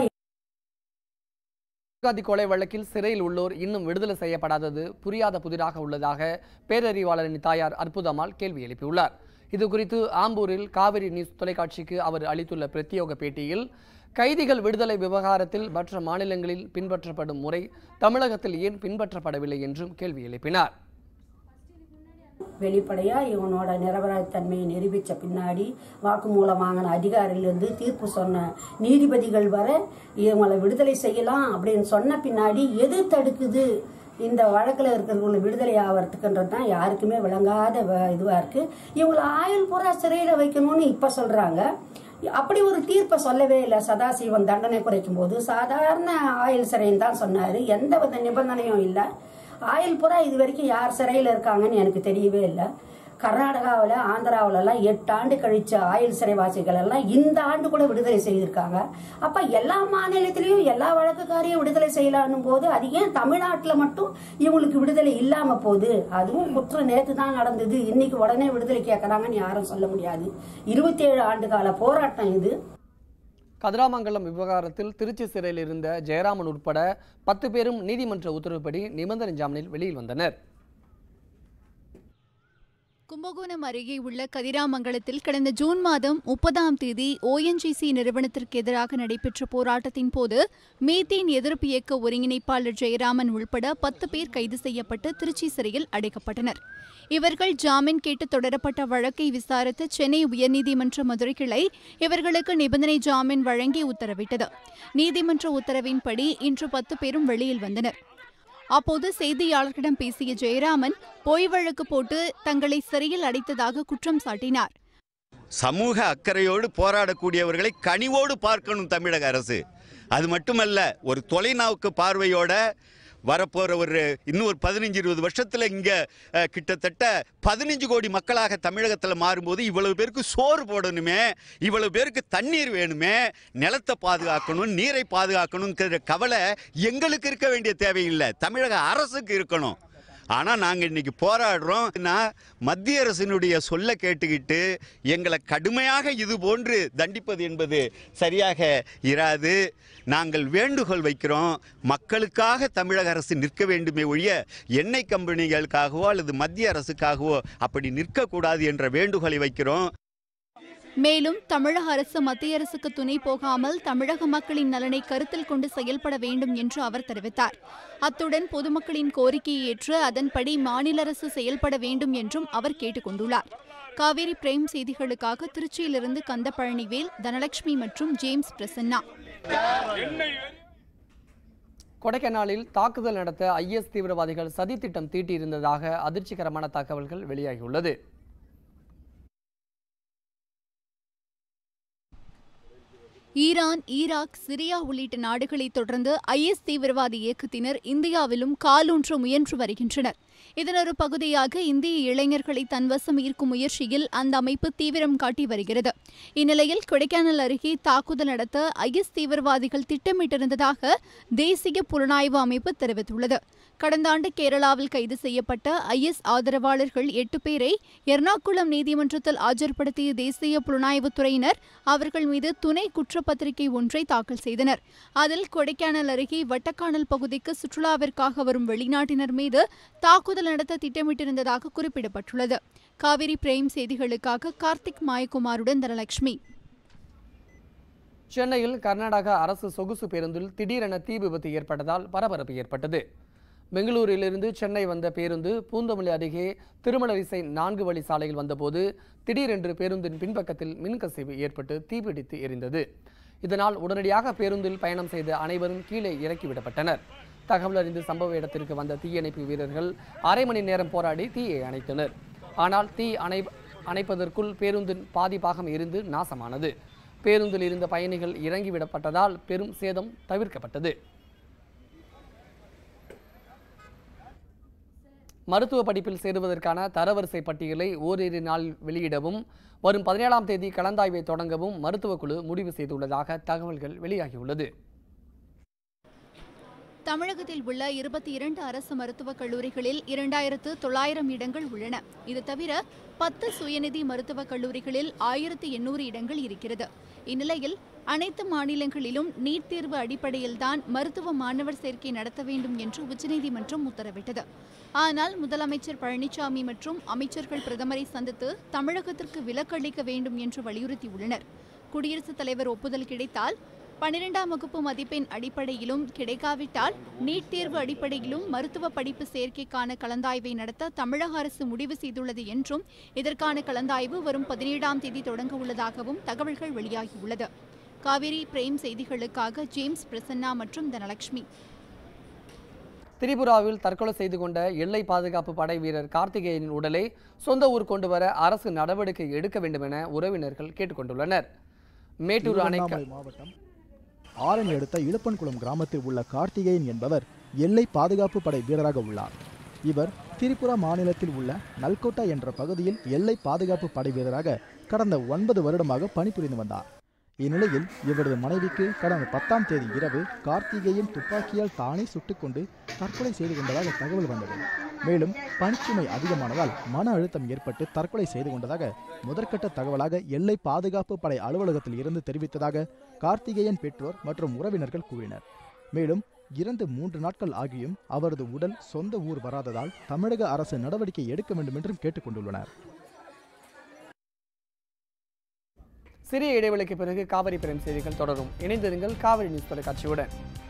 காந்தி கொலை வழக்கில் சிறையில் உள்ளோர் இன்னும் விடுதலை செய்யப்படாதது புரியாத புதிராக உள்ளதாக பேரறிவாளரின் தாயார் அற்புதம்மாள் கேள்வி எழுப்பியுள்ளார் இது குறித்து ஆம்பூரில் காவிரி நியூஸ் தொலைக்காட்சிக்கு அவர் அளித்துள்ள பிரத்யோக பேட்டியில் கைதிகள் விடுதலை விவகாரத்தில் மற்ற மாநிலங்களில் பின்பற்றப்படும் முறை தமிழகத்தில் ஏன் பின்பற்றப்படவில்லை என்றும் கேள்வி எழுப்பினார் வெளிப்படையா இவனோட நிரபராதித்தன்மையை நிரூபித்த பின்னாடி வாக்குமூலம் வாங்கின அதிகாரியிலிருந்து தீர்ப்பு சொன்ன நீதிபதிகள் வர இவங்களை விடுதலை செய்யலாம் அப்படின்னு சொன்ன பின்னாடி எது தடுக்குது இந்த வழக்கில் இருக்கிறவங்களை விடுதலை ஆகிறதுக்குன்றது தான் யாருக்குமே விளங்காத இதுவாக இருக்கு இவங்களை ஆயுள் பூரா சிறையில் வைக்கணும்னு இப்போ சொல்கிறாங்க அப்படி ஒரு தீர்ப்பை சொல்லவே இல்லை சதாசிவன் தண்டனை குறைக்கும் போது சாதாரண ஆயுள் சிறைன்னு தான் சொன்னார் எந்த வித நிபந்தனையும் இல்லை ஆயுள் பூரா இது வரைக்கும் யார் சிறையில் இருக்காங்கன்னு எனக்கு தெரியவே இல்லை கர்நாடகாவில் ஆந்திராவிலலாம் எட்டு ஆண்டு கழிச்ச ஆயுள் சிறைவாசிகள் எல்லாம் இந்த ஆண்டு கூட விடுதலை செய்திருக்காங்க அப்போ எல்லா மாநிலத்திலையும் எல்லா வழக்குக்காரையும் விடுதலை செய்யலான்னும் போது அது ஏன் தமிழ்நாட்டில் மட்டும் இவங்களுக்கு விடுதலை இல்லாமல் போகுது அதுவும் குற்றம் நேற்று தான் நடந்தது இன்னைக்கு உடனே விடுதலை கேட்குறாங்கன்னு யாரும் சொல்ல முடியாது இருபத்தி ஏழு ஆண்டு கால போராட்டம் இது கதிராமங்கலம் விவகாரத்தில் திருச்சி சிறையில் இருந்த ஜெயராமன் உட்பட பத்து பேரும் நீதிமன்ற உத்தரவுப்படி நிபந்தனை ஜாமீனில் வெளியில் வந்தனர் கும்பகோணம் அருகே உள்ள கதிராமங்கலத்தில் கடந்த ஜூன் மாதம் முப்பதாம் தேதி ஓஎன்ஜிசி நிறுவனத்திற்கு எதிராக நடைபெற்ற போராட்டத்தின் போது மீத்தேன் எதிர்ப்பு இயக்க ஒருங்கிணைப்பாளர் ஜெயராமன் உள்பட பத்து பேர் கைது செய்யப்பட்டு திருச்சி சிறையில் அடைக்கப்பட்டனர் இவர்கள் ஜாமீன் கேட்டு தொடரப்பட்ட வழக்கை விசாரித்த சென்னை உயர்நீதிமன்ற மதுரை கிளை இவர்களுக்கு நிபந்தனை ஜாமீன் வழங்கி உத்தரவிட்டது நீதிமன்ற உத்தரவின்படி இன்று பத்து பேரும் வெளியில் வந்தனர் அப்போது செய்தியாளர்களிடம் பேசிய ஜெயராமன் பொய் வழக்கு போட்டு தங்களை சிறையில் அடைத்ததாக குற்றம் சாட்டினார் சமூக அக்கறையோடு போராடக்கூடியவர்களை கனிவோடு பார்க்கணும் தமிழக அரசு அது மட்டுமல்ல ஒரு தொலைநோக்கு பார்வையோட வரப்போகிற ஒரு இன்னும் ஒரு பதினஞ்சு இருபது வருஷத்தில் இங்கே கிட்டத்தட்ட பதினஞ்சு கோடி மக்களாக தமிழகத்தில் மாறும்போது இவ்வளவு பேருக்கு சோறு போடணுமே இவ்வளவு பேருக்கு தண்ணீர் வேணுமே நிலத்தை பாதுகாக்கணும் நீரை பாதுகாக்கணுங்கிற கவலை எங்களுக்கு இருக்க வேண்டிய தேவையில்லை தமிழக அரசுக்கு இருக்கணும் ஆனால் நாங்கள் இன்னைக்கு போராடுறோம்னா மத்திய அரசினுடைய சொல்ல கேட்டுக்கிட்டு எங்களை கடுமையாக இது போன்று தண்டிப்பது என்பது சரியாக இராது நாங்கள் வேண்டுகோள் வைக்கிறோம் மக்களுக்காக தமிழக அரசு நிற்க வேண்டுமே ஒழிய எண்ணெய் கம்பெனிகளுக்காகவோ அல்லது மத்திய அரசுக்காகவோ அப்படி நிற்கக்கூடாது என்ற வேண்டுகோளை வைக்கிறோம் மேலும் தமிழக அரசு மத்திய அரசுக்கு துணை போகாமல் தமிழக மக்களின் நலனை கருத்தில் கொண்டு செயல்பட வேண்டும் என்று அவர் தெரிவித்தார் அத்துடன் பொதுமக்களின் கோரிக்கையை ஏற்று அதன்படி மாநில அரசு செயல்பட வேண்டும் என்றும் அவர் கேட்டுக் கொண்டுள்ளார் காவேரி பிரேம் செய்திகளுக்காக திருச்சியிலிருந்து கந்த பழனிவேல் தனலட்சுமி மற்றும் ஜேம்ஸ் பிரசன்னா கொடைக்கானலில் தாக்குதல் நடத்த ஐஎஸ் தீவிரவாதிகள் சதித்திட்டம் தீட்டியிருந்ததாக அதிர்ச்சிகரமான தகவல்கள் வெளியாகியுள்ளது ஈரான் ஈராக் சிரியா உள்ளிட்ட நாடுகளை தொடர்ந்து ஐஎஸ் தீவிரவாத இயக்கத்தினர் இந்தியாவிலும் காலூன்ற முயன்று வருகின்றனர் இதன் ஒரு பகுதியாக இந்திய இளைஞர்களை தன்வசம் ஈர்க்கும் முயற்சியில் அந்த அமைப்பு தீவிரம் காட்டி வருகிறது இந்நிலையில் கொடைக்கானல் அருகே தாக்குதல் நடத்த ஐஎஸ் தீவிரவாதிகள் திட்டமிட்டிருந்ததாக தேசிய புலனாய்வு அமைப்பு தெரிவித்துள்ளது கடந்த ஆண்டு கேரளாவில் கைது செய்யப்பட்ட ஐஎஸ் ஆதரவாளர்கள் எட்டு பேரை எர்ணாகுளம் நீதிமன்றத்தில் ஆஜர்படுத்திய தேசிய புலனாய்வுத்துறையினர் அவர்கள் மீது துணை குற்றப்பத்திரிகை ஒன்றை தாக்கல் செய்தனர் அதில் கொடைக்கானல் அருகே வட்டக்கானல் பகுதிக்கு சுற்றுலாவிற்காக வரும் வெளிநாட்டினர் மீது தாக்குதல் நடத்த திட்டமிட்டிருந்ததாக குறிப்பிடப்பட்டுள்ளது காவிரி பிரேம் செய்திகளுக்காக கார்த்திக் மாயகுமாருடன் தனலட்சுமி சென்னையில் கர்நாடக அரசு சொகுசு பேருந்தில் திடீரென தீ விபத்து ஏற்பட்டதால் பரபரப்பு ஏற்பட்டது பெங்களூரிலிருந்து சென்னை வந்த பேருந்து பூந்தமல்லி அருகே திருமலரிசை நான்கு வழி சாலையில் வந்தபோது திடீரென்று பேருந்தின் பின்பக்கத்தில் மின்கசிவு ஏற்பட்டு தீப்பிடித்து எரிந்தது இதனால் உடனடியாக பேருந்தில் பயணம் செய்த அனைவரும் கீழே இறக்கிவிடப்பட்டனர் தகவல் அறிந்து சம்பவ இடத்திற்கு வந்த தீயணைப்பு வீரர்கள் அரை மணி நேரம் போராடி தீயை அணைத்தனர் ஆனால் தீ அணை அணைப்பதற்குள் பேருந்தின் பாதி பாகம் எரிந்து நாசமானது பேருந்தில் இருந்த பயணிகள் இறங்கிவிடப்பட்டதால் பெரும் சேதம் தவிர்க்கப்பட்டது மருத்துவ படிப்பில் சேருவதற்கான தரவரிசை பட்டியலை ஓரிரு நாளில் வெளியிடவும் வரும் பதினேழாம் தேதி கலந்தாய்வை தொடங்கவும் மருத்துவக் குழு முடிவு செய்துள்ளதாக தகவல்கள் வெளியாகியுள்ளது தமிழகத்தில் உள்ள இருபத்தி இரண்டு அரசு மருத்துவக் கல்லூரிகளில் இரண்டாயிரத்து தொள்ளாயிரம் இடங்கள் உள்ளன இது தவிர பத்து சுயநிதி மருத்துவக் கல்லூரிகளில் ஆயிரத்து எண்ணூறு இடங்கள் இருக்கிறது இந்நிலையில் அனைத்து மாநிலங்களிலும் நீட் தேர்வு அடிப்படையில்தான் மருத்துவ மாணவர் சேர்க்கை நடத்த வேண்டும் என்று உச்சநீதிமன்றம் உத்தரவிட்டது ஆனால் முதலமைச்சர் பழனிசாமி மற்றும் அமைச்சர்கள் பிரதமரை சந்தித்து தமிழகத்திற்கு விலக்களிக்க வேண்டும் என்று வலியுறுத்தியுள்ளனர் குடியரசுத் தலைவர் ஒப்புதல் கிடைத்தால் பன்னிரெண்டாம் வகுப்பு மதிப்பெண் அடிப்படையிலும் கிடைக்காவிட்டால் நீட் தேர்வு அடிப்படையிலும் மருத்துவ படிப்பு சேர்க்கைக்கான கலந்தாய்வை நடத்த தமிழக அரசு முடிவு செய்துள்ளது என்றும் இதற்கான கலந்தாய்வு வரும் பதினேழாம் தேதி தொடங்க உள்ளதாகவும் தகவல்கள் வெளியாகியுள்ளது காவிரி பிரேம் செய்திகளுக்காக ஜேம்ஸ் பிரசன்னா மற்றும் தனலட்சுமி திரிபுராவில் தற்கொலை செய்து கொண்ட எல்லை பாதுகாப்பு படை வீரர் கார்த்திகேயனின் உடலை சொந்த ஊர் கொண்டு வர அரசு நடவடிக்கை எடுக்க வேண்டும் என உறவினர்கள் கேட்டுக்கொண்டுள்ளனர் மேட்டூர் அணைக்க திருவண்ணாமலை மாவட்டம் ஆரணி அடுத்த இழுப்பன்குளம் கிராமத்தில் உள்ள கார்த்திகேயன் என்பவர் எல்லை பாதுகாப்பு படை வீரராக உள்ளார் இவர் திரிபுரா மாநிலத்தில் உள்ள நல்கோட்டா என்ற பகுதியில் எல்லை பாதுகாப்பு படை வீரராக கடந்த ஒன்பது வருடமாக பணிபுரிந்து வந்தார் இந்நிலையில் இவரது மனைவிக்கு கடந்த பத்தாம் தேதி இரவு கார்த்திகேயன் துப்பாக்கியால் தானே சுட்டுக்கொண்டு தற்கொலை செய்து கொண்டதாக தகவல் வந்தது மேலும் பணிச்சுமை அதிகமானதால் மன அழுத்தம் ஏற்பட்டு தற்கொலை செய்து கொண்டதாக முதற்கட்ட தகவலாக எல்லை பாதுகாப்பு படை அலுவலகத்தில் இருந்து தெரிவித்ததாக கார்த்திகேயன் பெற்றோர் மற்றும் உறவினர்கள் கூறினர் மேலும் இறந்து மூன்று நாட்கள் ஆகியும் அவரது உடல் சொந்த ஊர் வராததால் தமிழக அரசு நடவடிக்கை எடுக்க வேண்டும் என்றும் கேட்டுக்கொண்டுள்ளனர் சிறிய இடைவெளிக்கு பிறகு காவிரி பிரேம் செய்திகள் தொடரும் இணைந்திருங்கள் காவிரி நியூஸ் தொலைக்காட்சியுடன்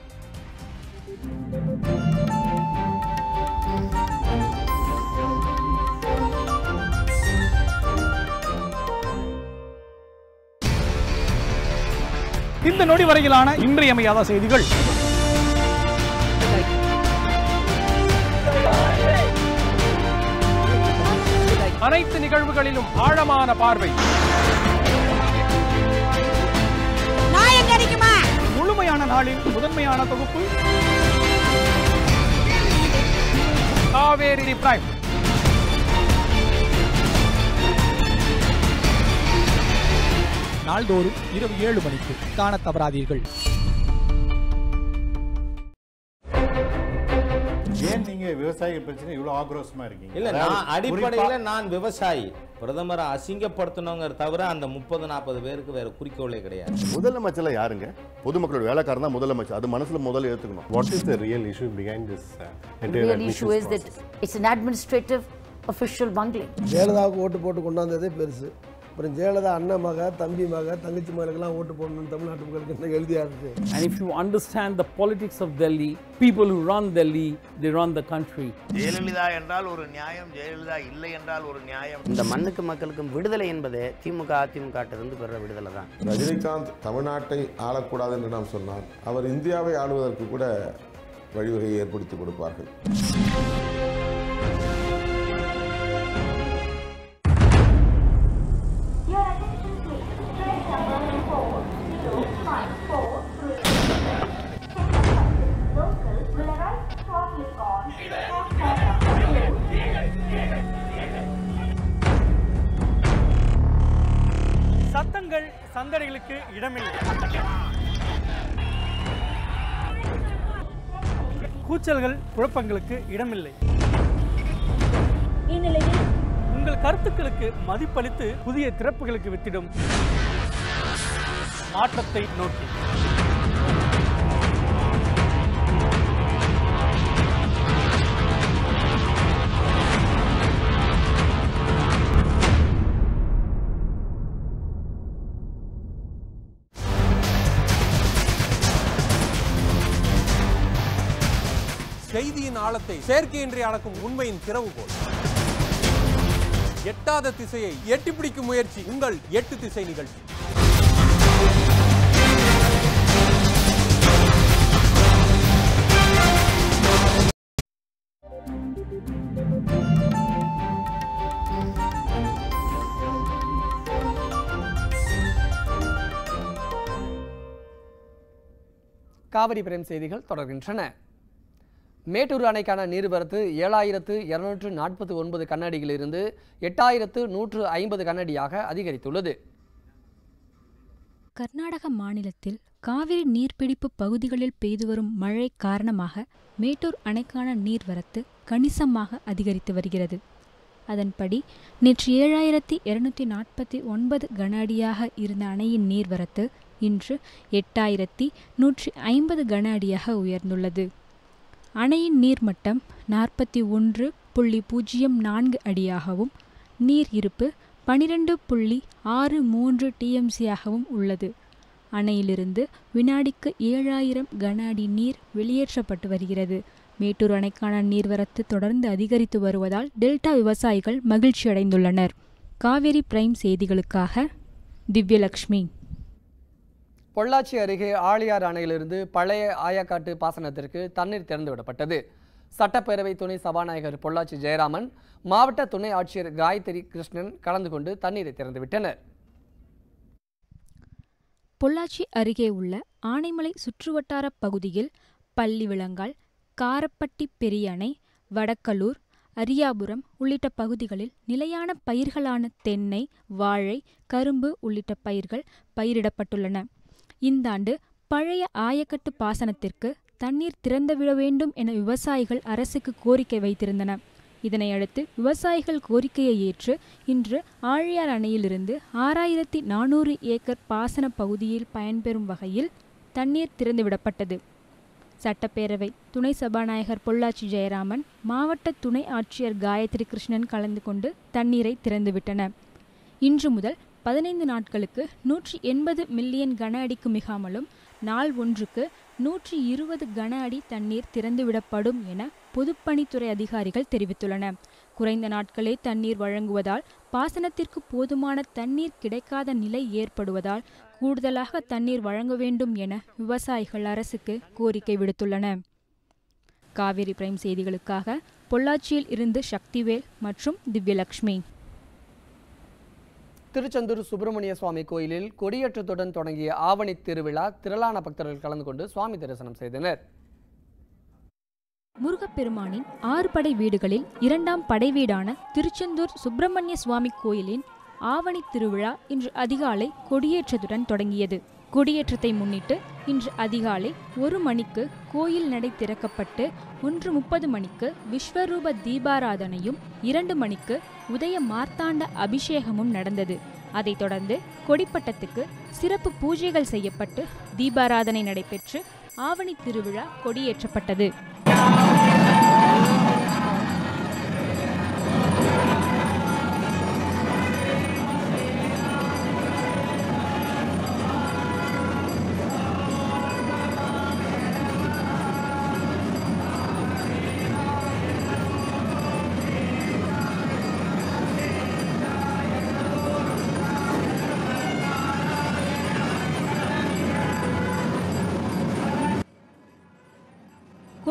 இந்த நொடி வரையிலான இன்றியமையாத செய்திகள் அனைத்து நிகழ்வுகளிலும் ஆழமான பார்வை முழுமையான நாளின் முதன்மையான தொகுப்பு காவேரி பிரைம் நாள்தோறும் இரவு ஏழு மணிக்கு காணத் தவறாதீர்கள் ஏன் நீங்க விவசாயிகள் பிரச்சனை இவ்வளவு ஆக்ரோஷமா இருக்கீங்க இல்ல அதாவது நான் அடிப்படையில குறிப்பா- நான் விவசாயி பிரதமரை அசிங்கப்படுத்தணுங்கிற தவிர அந்த முப்பது நாற்பது பேருக்கு வேற குறிக்கோளே கிடையாது முதலமைச்சர்ல யாருங்க பொதுமக்களோட வேலைக்காரன் தான் முதலமைச்சர் அது மனசுல முதல்ல ஏத்துக்கணும் What is the real issue behind this uh, The entire real admissions issue is that process? it's an administrative official bungling. ஜெயலலிதாவுக்கு ஓட்டு போட்டு கொண்டாந்ததே பெருசு அப்புறம் ஜெயலலிதா அண்ணன் மக தம்பி மக தங்கச்சி மகளுக்கெல்லாம் ஓட்டு போடணும்னு தமிழ்நாட்டு மக்களுக்கு என்ன எழுதியா இருக்கு And if you understand the politics of Delhi, people who run Delhi, they run the country. Jayalalithaa என்றால் ஒரு நியாயம் ஜெயலலிதா இல்லை என்றால் ஒரு நியாயம் இந்த மண்ணுக்கு மக்களுக்கும் விடுதலை என்பது திமுக அதிமுக இருந்து பெற விடுதலை தான் ரஜினிகாந்த் தமிழ்நாட்டை ஆளக்கூடாது என்று நாம் சொன்னால் அவர் இந்தியாவை ஆளுவதற்கு கூட வழிவகையை ஏற்படுத்தி கொடுப்பார்கள் சத்தங்கள் சந்தடிகளுக்கு இடமில்லை கூச்சல்கள் குழப்பங்களுக்கு இடமில்லை உங்கள் கருத்துக்களுக்கு மதிப்பளித்து புதிய திறப்புகளுக்கு வித்திடும் மாற்றத்தை நோக்கி செய்தியின் ஆழத்தை செயற்கையின்றி அளக்கும் உண்மையின் திறவுகோல் எட்டாத திசையை எட்டி பிடிக்கும் முயற்சி உங்கள் எட்டு திசை நிகழ்ச்சி காவிரி பிரேம் செய்திகள் தொடர்கின்றன மேட்டூர் அணைக்கான நீர்வரத்து ஏழாயிரத்து இருநூற்று நாற்பத்தி ஒன்பது கண்ணாடியிலிருந்து எட்டாயிரத்து நூற்று ஐம்பது கண்ணாடியாக அதிகரித்துள்ளது கர்நாடக மாநிலத்தில் காவிரி நீர்பிடிப்பு பகுதிகளில் பெய்து வரும் மழை காரணமாக மேட்டூர் அணைக்கான நீர்வரத்து கணிசமாக அதிகரித்து வருகிறது அதன்படி நேற்று ஏழாயிரத்தி இருநூற்றி நாற்பத்தி ஒன்பது கன அடியாக இருந்த அணையின் நீர்வரத்து இன்று எட்டாயிரத்தி நூற்றி ஐம்பது கன அடியாக உயர்ந்துள்ளது அணையின் நீர்மட்டம் நாற்பத்தி ஒன்று புள்ளி பூஜ்ஜியம் நான்கு அடியாகவும் நீர் இருப்பு பனிரெண்டு புள்ளி ஆறு மூன்று டிஎம்சியாகவும் உள்ளது அணையிலிருந்து வினாடிக்கு ஏழாயிரம் கன அடி நீர் வெளியேற்றப்பட்டு வருகிறது மேட்டூர் அணைக்கான நீர்வரத்து தொடர்ந்து அதிகரித்து வருவதால் டெல்டா விவசாயிகள் மகிழ்ச்சியடைந்துள்ளனர் காவேரி பிரைம் செய்திகளுக்காக திவ்யலக்ஷ்மி பொள்ளாச்சி அருகே ஆழியார் அணையிலிருந்து பழைய ஆயக்காட்டு பாசனத்திற்கு தண்ணீர் திறந்துவிடப்பட்டது சட்டப்பேரவை துணை சபாநாயகர் பொள்ளாச்சி ஜெயராமன் மாவட்ட துணை ஆட்சியர் காயத்ரி கிருஷ்ணன் கலந்து கொண்டு தண்ணீரை திறந்துவிட்டனர் பொள்ளாச்சி அருகே உள்ள ஆனைமலை சுற்றுவட்டார பகுதியில் பள்ளி விளங்கால் காரப்பட்டி பெரிய அணை வடக்கலூர் அரியாபுரம் உள்ளிட்ட பகுதிகளில் நிலையான பயிர்களான தென்னை வாழை கரும்பு உள்ளிட்ட பயிர்கள் பயிரிடப்பட்டுள்ளன இந்த ஆண்டு பழைய ஆயக்கட்டு பாசனத்திற்கு தண்ணீர் திறந்துவிட வேண்டும் என விவசாயிகள் அரசுக்கு கோரிக்கை வைத்திருந்தன இதனையடுத்து விவசாயிகள் கோரிக்கையை ஏற்று இன்று ஆழியார் அணையிலிருந்து ஆறாயிரத்தி நானூறு ஏக்கர் பாசன பகுதியில் பயன்பெறும் வகையில் தண்ணீர் திறந்துவிடப்பட்டது சட்டப்பேரவை துணை சபாநாயகர் பொள்ளாச்சி ஜெயராமன் மாவட்ட துணை ஆட்சியர் காயத்ரி கிருஷ்ணன் கலந்து கொண்டு தண்ணீரை திறந்துவிட்டனர் இன்று முதல் பதினைந்து நாட்களுக்கு நூற்றி எண்பது மில்லியன் கன அடிக்கு மிகாமலும் நாள் ஒன்றுக்கு நூற்றி இருபது கன அடி தண்ணீர் திறந்துவிடப்படும் என பொதுப்பணித்துறை அதிகாரிகள் தெரிவித்துள்ளனர் குறைந்த நாட்களே தண்ணீர் வழங்குவதால் பாசனத்திற்கு போதுமான தண்ணீர் கிடைக்காத நிலை ஏற்படுவதால் கூடுதலாக தண்ணீர் வழங்க வேண்டும் என விவசாயிகள் அரசுக்கு கோரிக்கை விடுத்துள்ளனர் காவிரி பிரைம் செய்திகளுக்காக பொள்ளாச்சியில் இருந்து சக்திவேல் மற்றும் திவ்யலக்ஷ்மி திருச்செந்தூர் சுப்பிரமணிய சுவாமி கோயிலில் கொடியேற்றத்துடன் தொடங்கிய ஆவணி திருவிழா திரளான பக்தர்கள் கலந்து கொண்டு சுவாமி தரிசனம் செய்தனர் முருகப்பெருமானின் ஆறு படை வீடுகளில் இரண்டாம் படை வீடான திருச்செந்தூர் சுப்பிரமணிய சுவாமி கோயிலின் ஆவணி திருவிழா இன்று அதிகாலை கொடியேற்றத்துடன் தொடங்கியது கொடியேற்றத்தை முன்னிட்டு இன்று அதிகாலை ஒரு மணிக்கு கோயில் நடை திறக்கப்பட்டு ஒன்று முப்பது மணிக்கு விஸ்வரூப தீபாராதனையும் இரண்டு மணிக்கு உதய மார்த்தாண்ட அபிஷேகமும் நடந்தது அதைத் தொடர்ந்து கொடிப்பட்டத்துக்கு சிறப்பு பூஜைகள் செய்யப்பட்டு தீபாராதனை நடைபெற்று ஆவணி திருவிழா கொடியேற்றப்பட்டது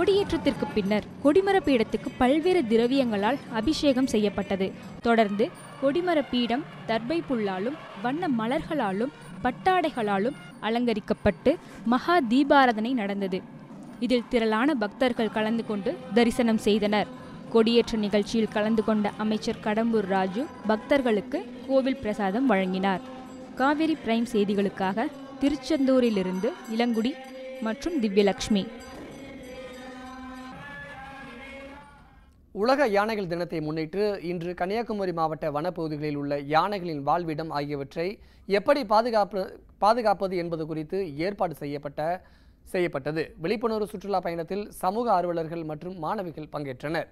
கொடியேற்றத்திற்கு பின்னர் கொடிமர பீடத்துக்கு பல்வேறு திரவியங்களால் அபிஷேகம் செய்யப்பட்டது தொடர்ந்து கொடிமர பீடம் தர்பை புல்லாலும் வண்ண மலர்களாலும் பட்டாடைகளாலும் அலங்கரிக்கப்பட்டு மகா தீபாராதனை நடந்தது இதில் திரளான பக்தர்கள் கலந்து கொண்டு தரிசனம் செய்தனர் கொடியேற்ற நிகழ்ச்சியில் கலந்து கொண்ட அமைச்சர் கடம்பூர் ராஜு பக்தர்களுக்கு கோவில் பிரசாதம் வழங்கினார் காவேரி பிரைம் செய்திகளுக்காக திருச்செந்தூரிலிருந்து இளங்குடி மற்றும் திவ்யலட்சுமி உலக யானைகள் தினத்தை முன்னிட்டு இன்று கன்னியாகுமரி மாவட்ட வனப்பகுதிகளில் உள்ள யானைகளின் வாழ்விடம் ஆகியவற்றை எப்படி பாதுகாப்பு பாதுகாப்பது என்பது குறித்து ஏற்பாடு செய்யப்பட்ட செய்யப்பட்டது விழிப்புணர்வு சுற்றுலா பயணத்தில் சமூக ஆர்வலர்கள் மற்றும் மாணவிகள் பங்கேற்றனர்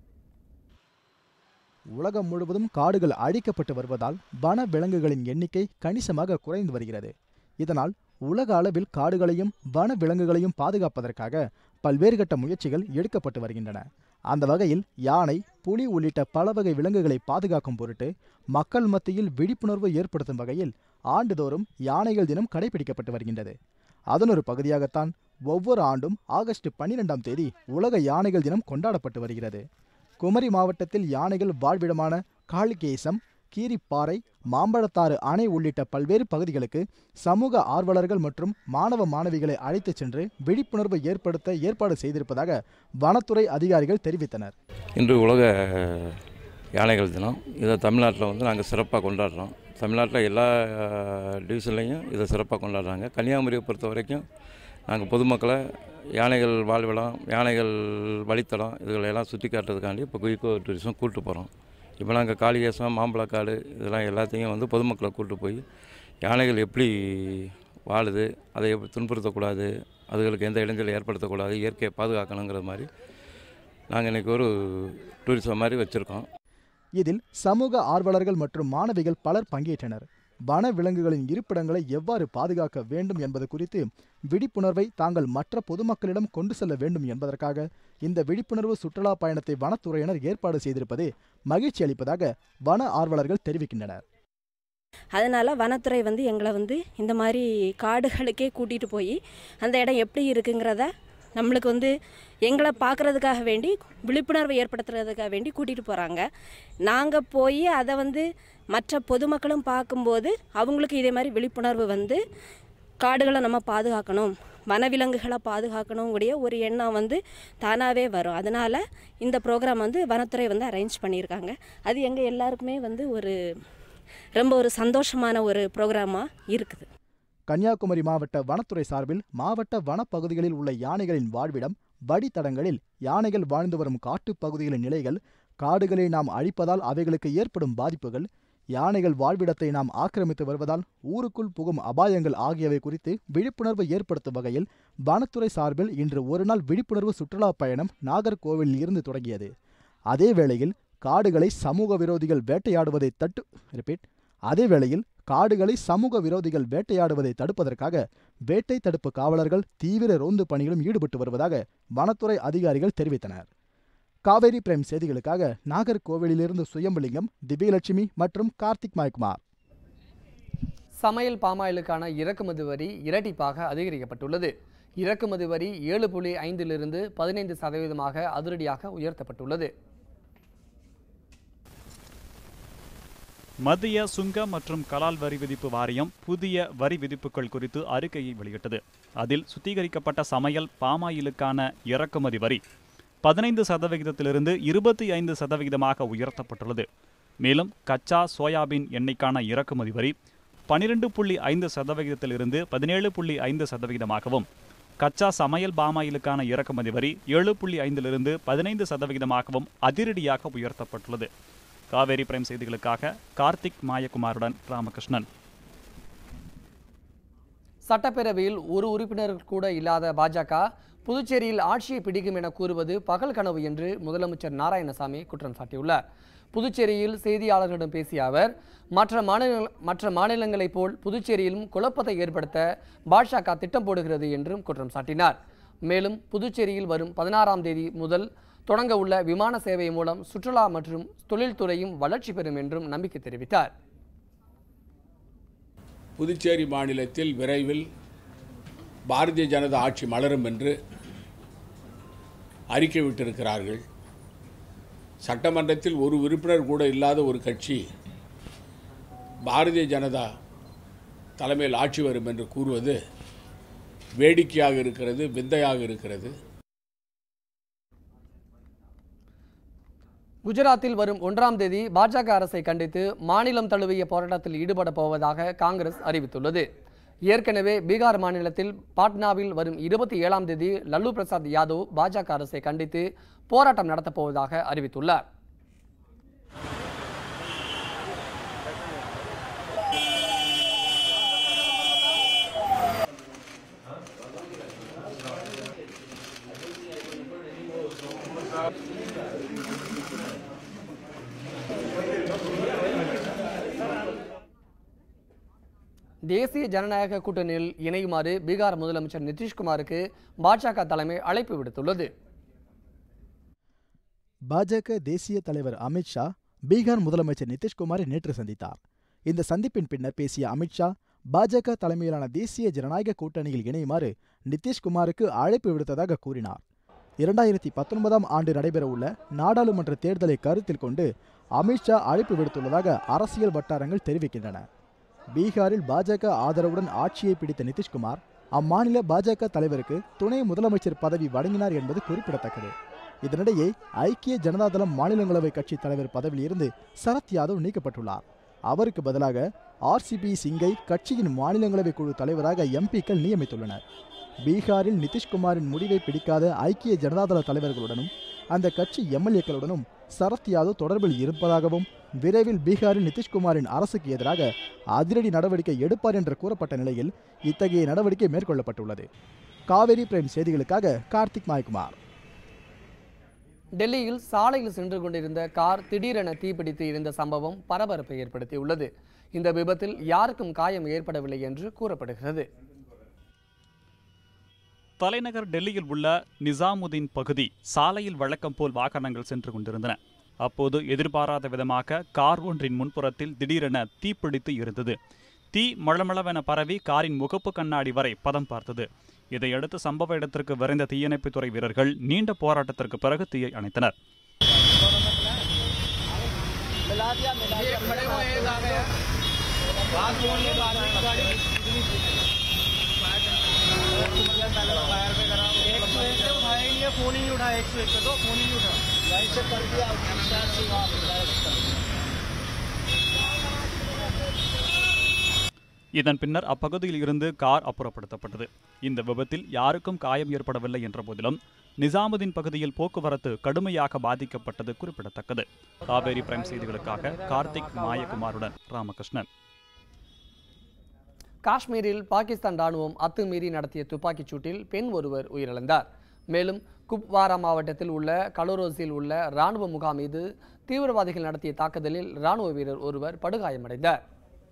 உலகம் முழுவதும் காடுகள் அழிக்கப்பட்டு வருவதால் வன விலங்குகளின் எண்ணிக்கை கணிசமாக குறைந்து வருகிறது இதனால் உலக அளவில் காடுகளையும் வன விலங்குகளையும் பாதுகாப்பதற்காக பல்வேறு கட்ட முயற்சிகள் எடுக்கப்பட்டு வருகின்றன அந்த வகையில் யானை புலி உள்ளிட்ட பல வகை விலங்குகளை பாதுகாக்கும் பொருட்டு மக்கள் மத்தியில் விழிப்புணர்வு ஏற்படுத்தும் வகையில் ஆண்டுதோறும் யானைகள் தினம் கடைபிடிக்கப்பட்டு வருகின்றது அதன் ஒரு பகுதியாகத்தான் ஒவ்வொரு ஆண்டும் ஆகஸ்ட் பன்னிரெண்டாம் தேதி உலக யானைகள் தினம் கொண்டாடப்பட்டு வருகிறது குமரி மாவட்டத்தில் யானைகள் வாழ்விடமான காளிகேசம் கீரிப்பாறை மாம்பழத்தாறு அணை உள்ளிட்ட பல்வேறு பகுதிகளுக்கு சமூக ஆர்வலர்கள் மற்றும் மாணவ மாணவிகளை அழைத்துச் சென்று விழிப்புணர்வு ஏற்படுத்த ஏற்பாடு செய்திருப்பதாக வனத்துறை அதிகாரிகள் தெரிவித்தனர் இன்று உலக யானைகள் தினம் இதை தமிழ்நாட்டில் வந்து நாங்கள் சிறப்பாக கொண்டாடுறோம் தமிழ்நாட்டில் எல்லா டிவிஷன்லேயும் இதை சிறப்பாக கொண்டாடுறாங்க கன்னியாகுமரியை பொறுத்த வரைக்கும் நாங்கள் பொதுமக்களை யானைகள் வாழ்விடம் யானைகள் வழித்தடம் இதுகளெல்லாம் சுற்றி காட்டுறதுக்காண்டி இப்போ குயிக்கோ டூரிசம் கூப்பிட்டு போகிறோம் இப்போ நாங்கள் காளிகேசம் மாம்பழக்காடு இதெல்லாம் எல்லாத்தையும் வந்து பொதுமக்களை கூப்பிட்டு போய் யானைகள் எப்படி வாழுது அதை எப்படி துன்புறுத்தக்கூடாது அதுகளுக்கு எந்த இடைஞ்சலும் ஏற்படுத்தக்கூடாது இயற்கையை பாதுகாக்கணுங்கிற மாதிரி நாங்கள் இன்றைக்கி ஒரு டூரிசம் மாதிரி வச்சுருக்கோம் இதில் சமூக ஆர்வலர்கள் மற்றும் மாணவிகள் பலர் பங்கேற்றனர் வன விலங்குகளின் இருப்பிடங்களை எவ்வாறு பாதுகாக்க வேண்டும் என்பது குறித்து விழிப்புணர்வை தாங்கள் மற்ற பொதுமக்களிடம் கொண்டு செல்ல வேண்டும் என்பதற்காக இந்த விழிப்புணர்வு சுற்றுலா பயணத்தை வனத்துறையினர் ஏற்பாடு செய்திருப்பது மகிழ்ச்சி அளிப்பதாக வன ஆர்வலர்கள் தெரிவிக்கின்றனர் அதனால் வனத்துறை வந்து எங்களை வந்து இந்த மாதிரி காடுகளுக்கே கூட்டிகிட்டு போய் அந்த இடம் எப்படி இருக்குங்கிறத நம்மளுக்கு வந்து எங்களை பார்க்குறதுக்காக வேண்டி விழிப்புணர்வை ஏற்படுத்துறதுக்காக வேண்டி கூட்டிகிட்டு போகிறாங்க நாங்கள் போய் அதை வந்து மற்ற பொதுமக்களும் பார்க்கும்போது அவங்களுக்கு இதே மாதிரி விழிப்புணர்வு வந்து காடுகளை நம்ம பாதுகாக்கணும் வனவிலங்குகளை பாதுகாக்கணுங்கிற ஒரு எண்ணம் வந்து தானாகவே வரும் அதனால் இந்த ப்ரோக்ராம் வந்து வனத்துறை வந்து அரேஞ்ச் பண்ணியிருக்காங்க அது எங்கள் எல்லாருக்குமே வந்து ஒரு ரொம்ப ஒரு சந்தோஷமான ஒரு ப்ரோக்ராமாக இருக்குது கன்னியாகுமரி மாவட்ட வனத்துறை சார்பில் மாவட்ட வனப்பகுதிகளில் உள்ள யானைகளின் வாழ்விடம் வடித்தடங்களில் யானைகள் வாழ்ந்து வரும் காட்டுப் பகுதிகளின் நிலைகள் காடுகளை நாம் அழிப்பதால் அவைகளுக்கு ஏற்படும் பாதிப்புகள் யானைகள் வாழ்விடத்தை நாம் ஆக்கிரமித்து வருவதால் ஊருக்குள் புகும் அபாயங்கள் ஆகியவை குறித்து விழிப்புணர்வு ஏற்படுத்தும் வகையில் வனத்துறை சார்பில் இன்று ஒருநாள் விழிப்புணர்வு சுற்றுலா பயணம் நாகர்கோவிலில் இருந்து தொடங்கியது அதே வேளையில் காடுகளை சமூக விரோதிகள் வேட்டையாடுவதை தட்டு ரிப்பீட் அதே வேளையில் காடுகளை சமூக விரோதிகள் வேட்டையாடுவதை தடுப்பதற்காக வேட்டை தடுப்பு காவலர்கள் தீவிர ரோந்து பணியிலும் ஈடுபட்டு வருவதாக வனத்துறை அதிகாரிகள் தெரிவித்தனர் காவேரி பிரைம் செய்திகளுக்காக நாகர்கோவிலிருந்து சுயம்பலிங்கம் திவ்யலட்சுமி மற்றும் கார்த்திக் மாய்குமார் சமையல் பாமாயிலுக்கான இறக்குமதி வரி இரட்டிப்பாக அதிகரிக்கப்பட்டுள்ளது இறக்குமதி வரி ஏழு புள்ளி ஐந்திலிருந்து பதினைந்து சதவீதமாக அதிரடியாக உயர்த்தப்பட்டுள்ளது மத்திய சுங்க மற்றும் கலால் வரி விதிப்பு வாரியம் புதிய வரி விதிப்புகள் குறித்து அறிக்கையை வெளியிட்டது அதில் சுத்திகரிக்கப்பட்ட சமையல் பாமாயிலுக்கான இறக்குமதி வரி பதினைந்து சதவிகிதத்திலிருந்து இருபத்தி ஐந்து சதவிகிதமாக உயர்த்தப்பட்டுள்ளது மேலும் கச்சா சோயாபீன் எண்ணெய்க்கான இறக்குமதி வரி பனிரெண்டு புள்ளி ஐந்து சதவிகிதத்திலிருந்து பதினேழு புள்ளி ஐந்து சதவிகிதமாகவும் கச்சா சமையல் பாமாயிலுக்கான இறக்குமதி வரி ஏழு புள்ளி ஐந்திலிருந்து பதினைந்து சதவிகிதமாகவும் அதிரடியாக உயர்த்தப்பட்டுள்ளது காவேரி பிரைம் செய்திகளுக்காக கார்த்திக் மாயகுமாருடன் ராமகிருஷ்ணன் சட்டப்பேரவையில் ஒரு உறுப்பினர் கூட இல்லாத பாஜக புதுச்சேரியில் ஆட்சியை பிடிக்கும் என கூறுவது பகல் கனவு என்று முதலமைச்சர் நாராயணசாமி குற்றம் சாட்டியுள்ளார் புதுச்சேரியில் செய்தியாளர்களிடம் பேசிய அவர் மற்ற மாநில மற்ற மாநிலங்களைப் போல் புதுச்சேரியிலும் குழப்பத்தை ஏற்படுத்த பாஜக திட்டம் போடுகிறது என்றும் குற்றம் சாட்டினார் மேலும் புதுச்சேரியில் வரும் பதினாறாம் தேதி முதல் தொடங்க உள்ள விமான சேவை மூலம் சுற்றுலா மற்றும் தொழில்துறையும் வளர்ச்சி பெறும் என்றும் நம்பிக்கை தெரிவித்தார் புதுச்சேரி மாநிலத்தில் விரைவில் பாரதிய ஜனதா ஆட்சி மலரும் என்று அறிக்கை விட்டிருக்கிறார்கள் சட்டமன்றத்தில் ஒரு உறுப்பினர் கூட இல்லாத ஒரு கட்சி பாரதிய ஜனதா தலைமையில் ஆட்சி வரும் என்று கூறுவது வேடிக்கையாக இருக்கிறது விந்தையாக இருக்கிறது குஜராத்தில் வரும் ஒன்றாம் தேதி பாஜக அரசை கண்டித்து மாநிலம் தழுவிய போராட்டத்தில் ஈடுபட போவதாக காங்கிரஸ் அறிவித்துள்ளது ஏற்கனவே பீகார் மாநிலத்தில் பாட்னாவில் வரும் இருபத்தி ஏழாம் தேதி லல்லு பிரசாத் யாதவ் பாஜக அரசை கண்டித்து போராட்டம் நடத்தப் போவதாக அறிவித்துள்ளார் தேசிய ஜனநாயக கூட்டணியில் இணையுமாறு பீகார் முதலமைச்சர் நிதிஷ்குமாருக்கு பாஜக தலைமை அழைப்பு விடுத்துள்ளது பாஜக தேசிய தலைவர் அமித்ஷா பீகார் முதலமைச்சர் நிதிஷ்குமாரை நேற்று சந்தித்தார் இந்த சந்திப்பின் பின்னர் பேசிய அமித்ஷா பாஜக தலைமையிலான தேசிய ஜனநாயக கூட்டணியில் இணையுமாறு நிதிஷ்குமாருக்கு அழைப்பு விடுத்ததாக கூறினார் இரண்டாயிரத்தி பத்தொன்பதாம் ஆண்டு நடைபெறவுள்ள நாடாளுமன்ற தேர்தலை கருத்தில் கொண்டு அமித்ஷா அழைப்பு விடுத்துள்ளதாக அரசியல் வட்டாரங்கள் தெரிவிக்கின்றன பீகாரில் பாஜக ஆதரவுடன் ஆட்சியை பிடித்த நிதிஷ்குமார் அம்மாநில பாஜக தலைவருக்கு துணை முதலமைச்சர் பதவி வழங்கினார் என்பது குறிப்பிடத்தக்கது இதனிடையே ஐக்கிய ஜனதாதளம் மாநிலங்களவை கட்சி தலைவர் பதவியிலிருந்து சரத் யாதவ் நீக்கப்பட்டுள்ளார் அவருக்கு பதிலாக ஆர்சிபி சிங்கை கட்சியின் மாநிலங்களவை குழு தலைவராக எம்பிக்கள் நியமித்துள்ளனர் பீகாரில் நிதிஷ்குமாரின் முடிவை பிடிக்காத ஐக்கிய ஜனதாதள தலைவர்களுடனும் அந்த கட்சி எம்எல்ஏக்களுடனும் சரத் யாதவ் தொடர்பில் இருப்பதாகவும் விரைவில் பீகாரில் நிதிஷ்குமாரின் அரசுக்கு எதிராக அதிரடி நடவடிக்கை எடுப்பார் என்று கூறப்பட்ட நிலையில் இத்தகைய நடவடிக்கை மேற்கொள்ளப்பட்டுள்ளது காவேரி பிரைம் செய்திகளுக்காக கார்த்திக் மாய்குமார் டெல்லியில் சாலையில் சென்று கொண்டிருந்த கார் திடீரென தீப்பிடித்து இருந்த சம்பவம் பரபரப்பை ஏற்படுத்தியுள்ளது இந்த விபத்தில் யாருக்கும் காயம் ஏற்படவில்லை என்று கூறப்படுகிறது தலைநகர் டெல்லியில் உள்ள நிசாமுதீன் பகுதி சாலையில் வழக்கம் போல் வாகனங்கள் சென்று கொண்டிருந்தன அப்போது எதிர்பாராத விதமாக கார் ஒன்றின் முன்புறத்தில் திடீரென தீப்பிடித்து இருந்தது தீ மளமளவென பரவி காரின் முகப்பு கண்ணாடி வரை பதம் பார்த்தது இதையடுத்து சம்பவ இடத்திற்கு விரைந்த தீயணைப்புத்துறை வீரர்கள் நீண்ட போராட்டத்திற்கு பிறகு தீயை அணைத்தனர் फोन ही नहीं उठाया एक सौ एक का तो फोन ही नहीं उठा ऐसे कर दिया இதன் பின்னர் அப்பகுதியில் இருந்து கார் அப்புறப்படுத்தப்பட்டது இந்த விபத்தில் யாருக்கும் காயம் ஏற்படவில்லை என்ற போதிலும் நிசாமுதீன் பகுதியில் போக்குவரத்து கடுமையாக பாதிக்கப்பட்டது குறிப்பிடத்தக்கது காவேரி பிரைம் செய்திகளுக்காக கார்த்திக் மாயகுமாருடன் ராமகிருஷ்ணன் காஷ்மீரில் பாகிஸ்தான் ராணுவம் அத்துமீறி நடத்திய துப்பாக்கிச் சூட்டில் பெண் ஒருவர் உயிரிழந்தார் மேலும் குப்வாரா மாவட்டத்தில் உள்ள கலோரோஸில் உள்ள ராணுவ முகாம் மீது தீவிரவாதிகள் நடத்திய தாக்குதலில் ராணுவ வீரர் ஒருவர் படுகாயமடைந்தார்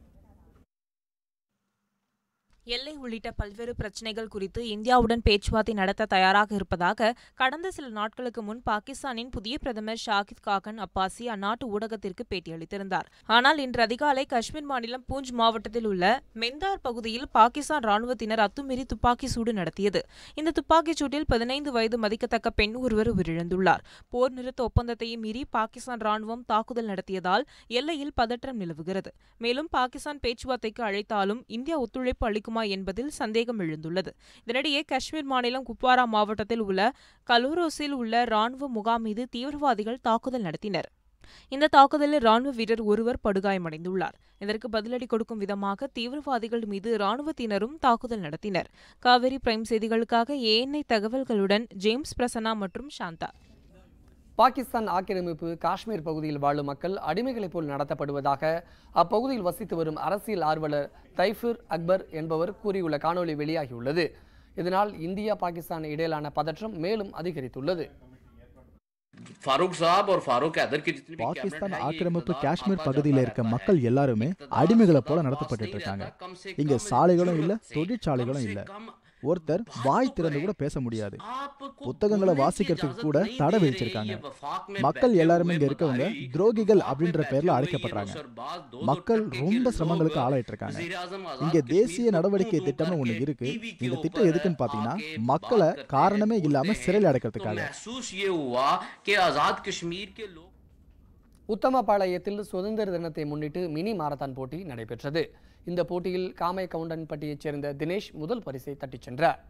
எல்லை உள்ளிட்ட பல்வேறு பிரச்சினைகள் குறித்து இந்தியாவுடன் பேச்சுவார்த்தை நடத்த தயாராக இருப்பதாக கடந்த சில நாட்களுக்கு முன் பாகிஸ்தானின் புதிய பிரதமர் ஷாகித் காகன் அப்பாசி அந்நாட்டு ஊடகத்திற்கு பேட்டியளித்திருந்தார் ஆனால் இன்று அதிகாலை காஷ்மீர் மாநிலம் பூஞ்ச் மாவட்டத்தில் உள்ள மெந்தார் பகுதியில் பாகிஸ்தான் ராணுவத்தினர் அத்துமீறி துப்பாக்கி சூடு நடத்தியது இந்த துப்பாக்கிச் சூட்டில் பதினைந்து வயது மதிக்கத்தக்க பெண் ஒருவர் உயிரிழந்துள்ளார் போர் நிறுத்த ஒப்பந்தத்தையும் மீறி பாகிஸ்தான் ராணுவம் தாக்குதல் நடத்தியதால் எல்லையில் பதற்றம் நிலவுகிறது மேலும் பாகிஸ்தான் பேச்சுவார்த்தைக்கு அழைத்தாலும் இந்தியா ஒத்துழைப்பு அளிக்குமா என்பதில் சந்தேகம் எழுந்துள்ளது இதனிடையே காஷ்மீர் மாநிலம் குப்வாரா மாவட்டத்தில் உள்ள கலூரோஸில் உள்ள ராணுவ முகாம் மீது தீவிரவாதிகள் தாக்குதல் நடத்தினர் இந்த தாக்குதலில் ராணுவ வீரர் ஒருவர் படுகாயமடைந்துள்ளார் இதற்கு பதிலடி கொடுக்கும் விதமாக தீவிரவாதிகள் மீது ராணுவத்தினரும் தாக்குதல் நடத்தினர் காவிரி பிரைம் செய்திகளுக்காக ஏஎன்ஐ தகவல்களுடன் ஜேம்ஸ் பிரசன்னா மற்றும் சாந்தா பாகிஸ்தான் ஆக்கிரமிப்பு காஷ்மீர் பகுதியில் வாழும் மக்கள் அடிமைகளைப் போல் நடத்தப்படுவதாக அப்பகுதியில் வசித்து வரும் அரசியல் ஆர்வலர் தைஃபுர் அக்பர் என்பவர் கூறியுள்ள காணொளி வெளியாகியுள்ளது இதனால் இந்தியா பாகிஸ்தான் இடையிலான பதற்றம் மேலும் அதிகரித்துள்ளது फारूक साहब और फारूक हैदर की जितनी भी பாகிஸ்தான் ஆக்கிரமிப்பு காஷ்மீர் பகுதியில் இருக்க மக்கள் எல்லாருமே அடிமைகளை போல நடத்தப்பட்டு இருக்காங்க இங்க சாலைகளும் இல்ல தொழிற்சாலைகளும் இல்ல ஒருத்தர் வாய் திறந்து கூட பேச முடியாது புத்தகங்களை வாசிக்கிறதுக்கு கூட தடை விதிச்சிருக்காங்க மக்கள் எல்லாருமே இங்க இருக்கவங்க துரோகிகள் அப்படின்ற பேர்ல அழைக்கப்படுறாங்க மக்கள் ரொம்ப சிரமங்களுக்கு ஆளாயிட்டு இருக்காங்க இங்க தேசிய நடவடிக்கை திட்டம்னு ஒண்ணு இருக்கு இந்த திட்டம் எதுக்குன்னு பாத்தீங்கன்னா மக்களை காரணமே இல்லாம சிறையில் அடைக்கிறதுக்காக महसूस ये हुआ कि आज़ाद कश्मीर के लोग உத்தமபாளையத்தில் சுதந்திர தினத்தை முன்னிட்டு மினி மாரத்தான் போட்டி நடைபெற்றது இந்த போட்டியில் காமை கவுண்டன்பட்டியைச் சேர்ந்த தினேஷ் முதல் பரிசை தட்டிச் சென்றார்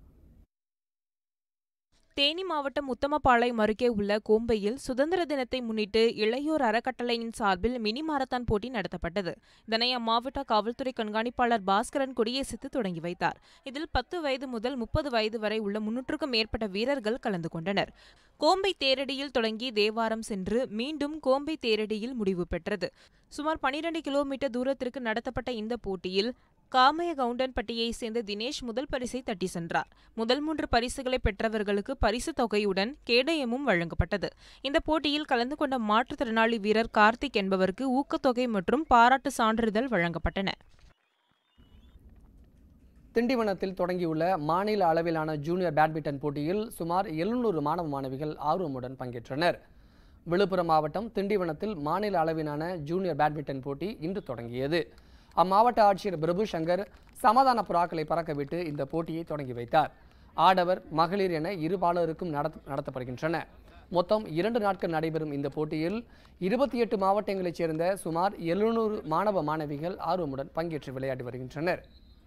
தேனி மாவட்டம் உத்தமபாளையம் அருகே உள்ள கோம்பையில் சுதந்திர தினத்தை முன்னிட்டு இளையோர் அறக்கட்டளையின் சார்பில் மினி மாரத்தான் போட்டி நடத்தப்பட்டது இதனை அம்மாவட்ட காவல்துறை கண்காணிப்பாளர் பாஸ்கரன் கொடியேசித்து தொடங்கி வைத்தார் இதில் பத்து வயது முதல் முப்பது வயது வரை உள்ள முன்னூற்றுக்கும் மேற்பட்ட வீரர்கள் கலந்து கொண்டனர் கோம்பை தேரடியில் தொடங்கி தேவாரம் சென்று மீண்டும் கோம்பை தேரடியில் முடிவு பெற்றது சுமார் பனிரெண்டு கிலோமீட்டர் தூரத்திற்கு நடத்தப்பட்ட இந்த போட்டியில் காமய கவுண்டன்பட்டியைச் சேர்ந்த தினேஷ் முதல் பரிசை தட்டி சென்றார் முதல் மூன்று பரிசுகளை பெற்றவர்களுக்கு பரிசு தொகையுடன் கேடயமும் வழங்கப்பட்டது இந்த போட்டியில் கலந்து கொண்ட மாற்றுத்திறனாளி வீரர் கார்த்திக் என்பவருக்கு ஊக்கத்தொகை மற்றும் பாராட்டு சான்றிதழ் வழங்கப்பட்டன திண்டிவனத்தில் தொடங்கியுள்ள மாநில அளவிலான ஜூனியர் பேட்மிண்டன் போட்டியில் சுமார் எழுநூறு மாணவ மாணவிகள் ஆர்வமுடன் பங்கேற்றனர் விழுப்புரம் மாவட்டம் திண்டிவனத்தில் மாநில அளவிலான ஜூனியர் பேட்மிண்டன் போட்டி இன்று தொடங்கியது அம்மாவட்ட ஆட்சியர் பிரபு சங்கர் சமாதான புறாக்களை பறக்கவிட்டு இந்த போட்டியை தொடங்கி வைத்தார் ஆடவர் மகளிர் என இரு பாலருக்கும் நடத்த நடத்தப்படுகின்றன மொத்தம் இரண்டு நாட்கள் நடைபெறும் இந்த போட்டியில் இருபத்தி எட்டு மாவட்டங்களைச் சேர்ந்த சுமார் எழுநூறு மாணவ மாணவிகள் ஆர்வமுடன் பங்கேற்று விளையாடி வருகின்றனர்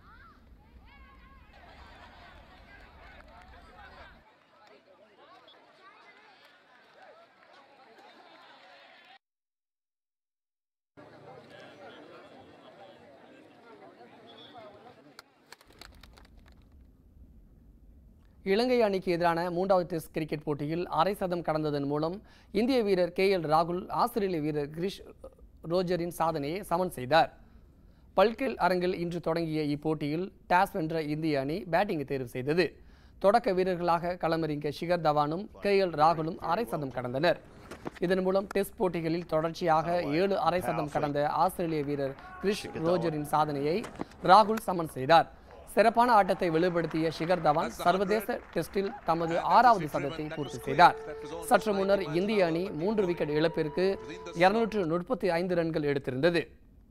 இலங்கை அணிக்கு எதிரான மூன்றாவது டெஸ்ட் கிரிக்கெட் போட்டியில் அரை சதம் கடந்ததன் மூலம் இந்திய வீரர் கே எல் ராகுல் ஆஸ்திரேலிய வீரர் கிரிஷ் ரோஜரின் சாதனையை சமன் செய்தார் பல்கில் அரங்கில் இன்று தொடங்கிய இப்போட்டியில் டாஸ் வென்ற இந்திய அணி பேட்டிங்கை தேர்வு செய்தது தொடக்க வீரர்களாக களமிறங்கிய ஷிகர் தவானும் கே எல் ராகுலும் அரை சதம் கடந்தனர் இதன் மூலம் டெஸ்ட் போட்டிகளில் தொடர்ச்சியாக ஏழு அரை சதம் கடந்த ஆஸ்திரேலிய வீரர் கிரிஷ் ரோஜரின் சாதனையை ராகுல் சமன் செய்தார் சிறப்பான ஆட்டத்தை வெளிப்படுத்திய ஷிகர் தவான் சர்வதேச டெஸ்டில் தமது ஆறாவது சதத்தை பூர்த்தி செய்தார் சற்று முன்னர் இந்திய அணி மூன்று விக்கெட் இழப்பிற்கு இருநூற்று முப்பத்தி ஐந்து ரன்கள் எடுத்திருந்தது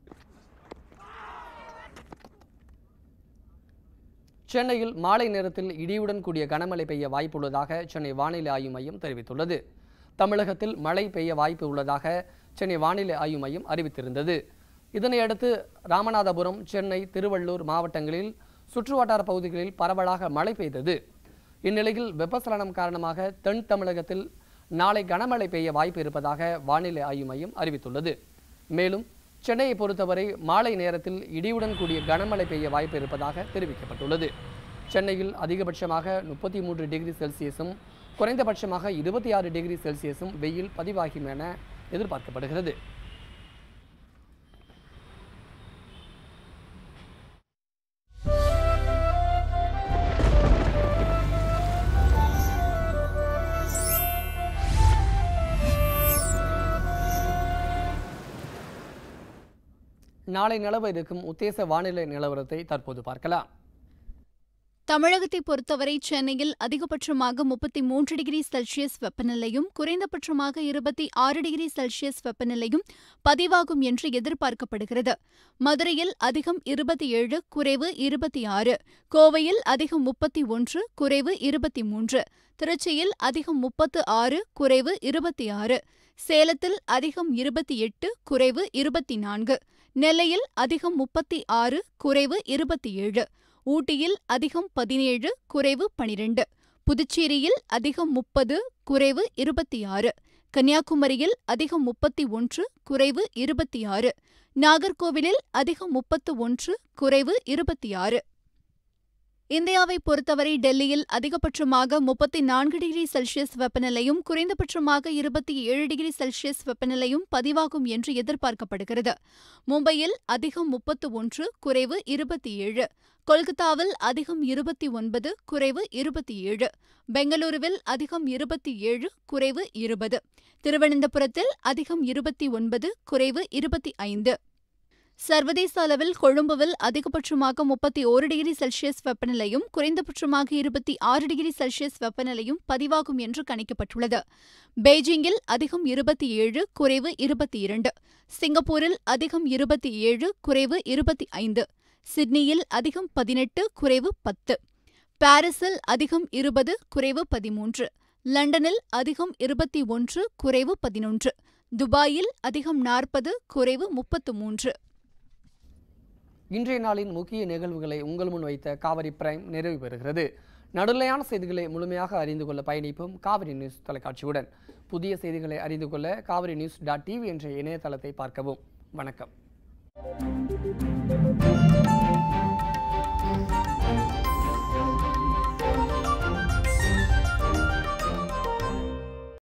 சென்னையில் மாலை நேரத்தில் இடியுடன் கூடிய கனமழை பெய்ய வாய்ப்புள்ளதாக சென்னை வானிலை ஆய்வு மையம் தெரிவித்துள்ளது தமிழகத்தில் மழை பெய்ய வாய்ப்பு உள்ளதாக சென்னை வானிலை ஆய்வு மையம் அறிவித்திருந்தது இதனையடுத்து ராமநாதபுரம் சென்னை திருவள்ளூர் மாவட்டங்களில் சுற்றுவட்டார பகுதிகளில் பரவலாக மழை பெய்தது இந்நிலையில் வெப்பச்சலனம் காரணமாக தென் தமிழகத்தில் நாளை கனமழை பெய்ய வாய்ப்பு இருப்பதாக வானிலை ஆய்வு மையம் அறிவித்துள்ளது மேலும் சென்னையை பொறுத்தவரை மாலை நேரத்தில் இடியுடன் கூடிய கனமழை பெய்ய வாய்ப்பு இருப்பதாக தெரிவிக்கப்பட்டுள்ளது சென்னையில் அதிகபட்சமாக முப்பத்தி மூன்று டிகிரி செல்சியஸும் குறைந்தபட்சமாக இருபத்தி ஆறு டிகிரி செல்சியஸும் வெயில் பதிவாகும் என எதிர்பார்க்கப்படுகிறது நாளை நிலவ இருக்கும் உத்தேச வானிலை நிலவரத்தை தற்போது பார்க்கலாம் தமிழகத்தை பொறுத்தவரை சென்னையில் அதிகபட்சமாக முப்பத்தி மூன்று டிகிரி செல்சியஸ் வெப்பநிலையும் குறைந்தபட்சமாக இருபத்தி ஆறு டிகிரி செல்சியஸ் வெப்பநிலையும் பதிவாகும் என்று எதிர்பார்க்கப்படுகிறது மதுரையில் அதிகம் இருபத்தி ஏழு குறைவு இருபத்தி ஆறு கோவையில் அதிகம் முப்பத்தி ஒன்று குறைவு இருபத்தி மூன்று திருச்சியில் அதிகம் முப்பத்து ஆறு குறைவு இருபத்தி ஆறு சேலத்தில் அதிகம் இருபத்தி எட்டு குறைவு இருபத்தி நான்கு நெல்லையில் அதிகம் முப்பத்தி ஆறு குறைவு இருபத்தி ஏழு ஊட்டியில் அதிகம் பதினேழு குறைவு பனிரெண்டு புதுச்சேரியில் அதிகம் முப்பது குறைவு இருபத்தி ஆறு கன்னியாகுமரியில் அதிகம் முப்பத்தி ஒன்று குறைவு இருபத்தி ஆறு நாகர்கோவிலில் அதிகம் முப்பத்து ஒன்று குறைவு இருபத்தி ஆறு இந்தியாவை பொறுத்தவரை டெல்லியில் அதிகபட்சமாக முப்பத்தி நான்கு டிகிரி செல்சியஸ் வெப்பநிலையும் குறைந்தபட்சமாக இருபத்தி ஏழு டிகிரி செல்சியஸ் வெப்பநிலையும் பதிவாகும் என்று எதிர்பார்க்கப்படுகிறது மும்பையில் அதிகம் முப்பத்து ஒன்று குறைவு இருபத்தி ஏழு கொல்கத்தாவில் அதிகம் இருபத்தி ஒன்பது குறைவு இருபத்தி ஏழு பெங்களூருவில் அதிகம் இருபத்தி ஏழு குறைவு இருபது திருவனந்தபுரத்தில் அதிகம் இருபத்தி ஒன்பது குறைவு இருபத்தி ஐந்து சர்வதேச அளவில் கொழும்புவில் அதிகபட்சமாக முப்பத்தி ஓரு டிகிரி செல்சியஸ் வெப்பநிலையும் குறைந்தபட்சமாக இருபத்தி ஆறு டிகிரி செல்சியஸ் வெப்பநிலையும் பதிவாகும் என்று கணிக்கப்பட்டுள்ளது பெய்ஜிங்கில் அதிகம் இருபத்தி ஏழு குறைவு இருபத்தி இரண்டு சிங்கப்பூரில் அதிகம் இருபத்தி ஏழு குறைவு இருபத்தி ஐந்து சிட்னியில் அதிகம் பதினெட்டு குறைவு பத்து பாரிஸில் அதிகம் இருபது குறைவு பதிமூன்று லண்டனில் அதிகம் இருபத்தி ஒன்று குறைவு பதினொன்று துபாயில் அதிகம் நாற்பது குறைவு முப்பத்து மூன்று இன்றைய நாளின் முக்கிய நிகழ்வுகளை உங்கள் முன் வைத்த காவிரி பிரைம் நிறைவு பெறுகிறது நடுநிலையான செய்திகளை முழுமையாக அறிந்து கொள்ள பயணிப்போம் காவிரி நியூஸ் தொலைக்காட்சியுடன் புதிய செய்திகளை அறிந்து கொள்ள காவிரி நியூஸ் டாட் டிவி என்ற இணையதளத்தை பார்க்கவும் வணக்கம்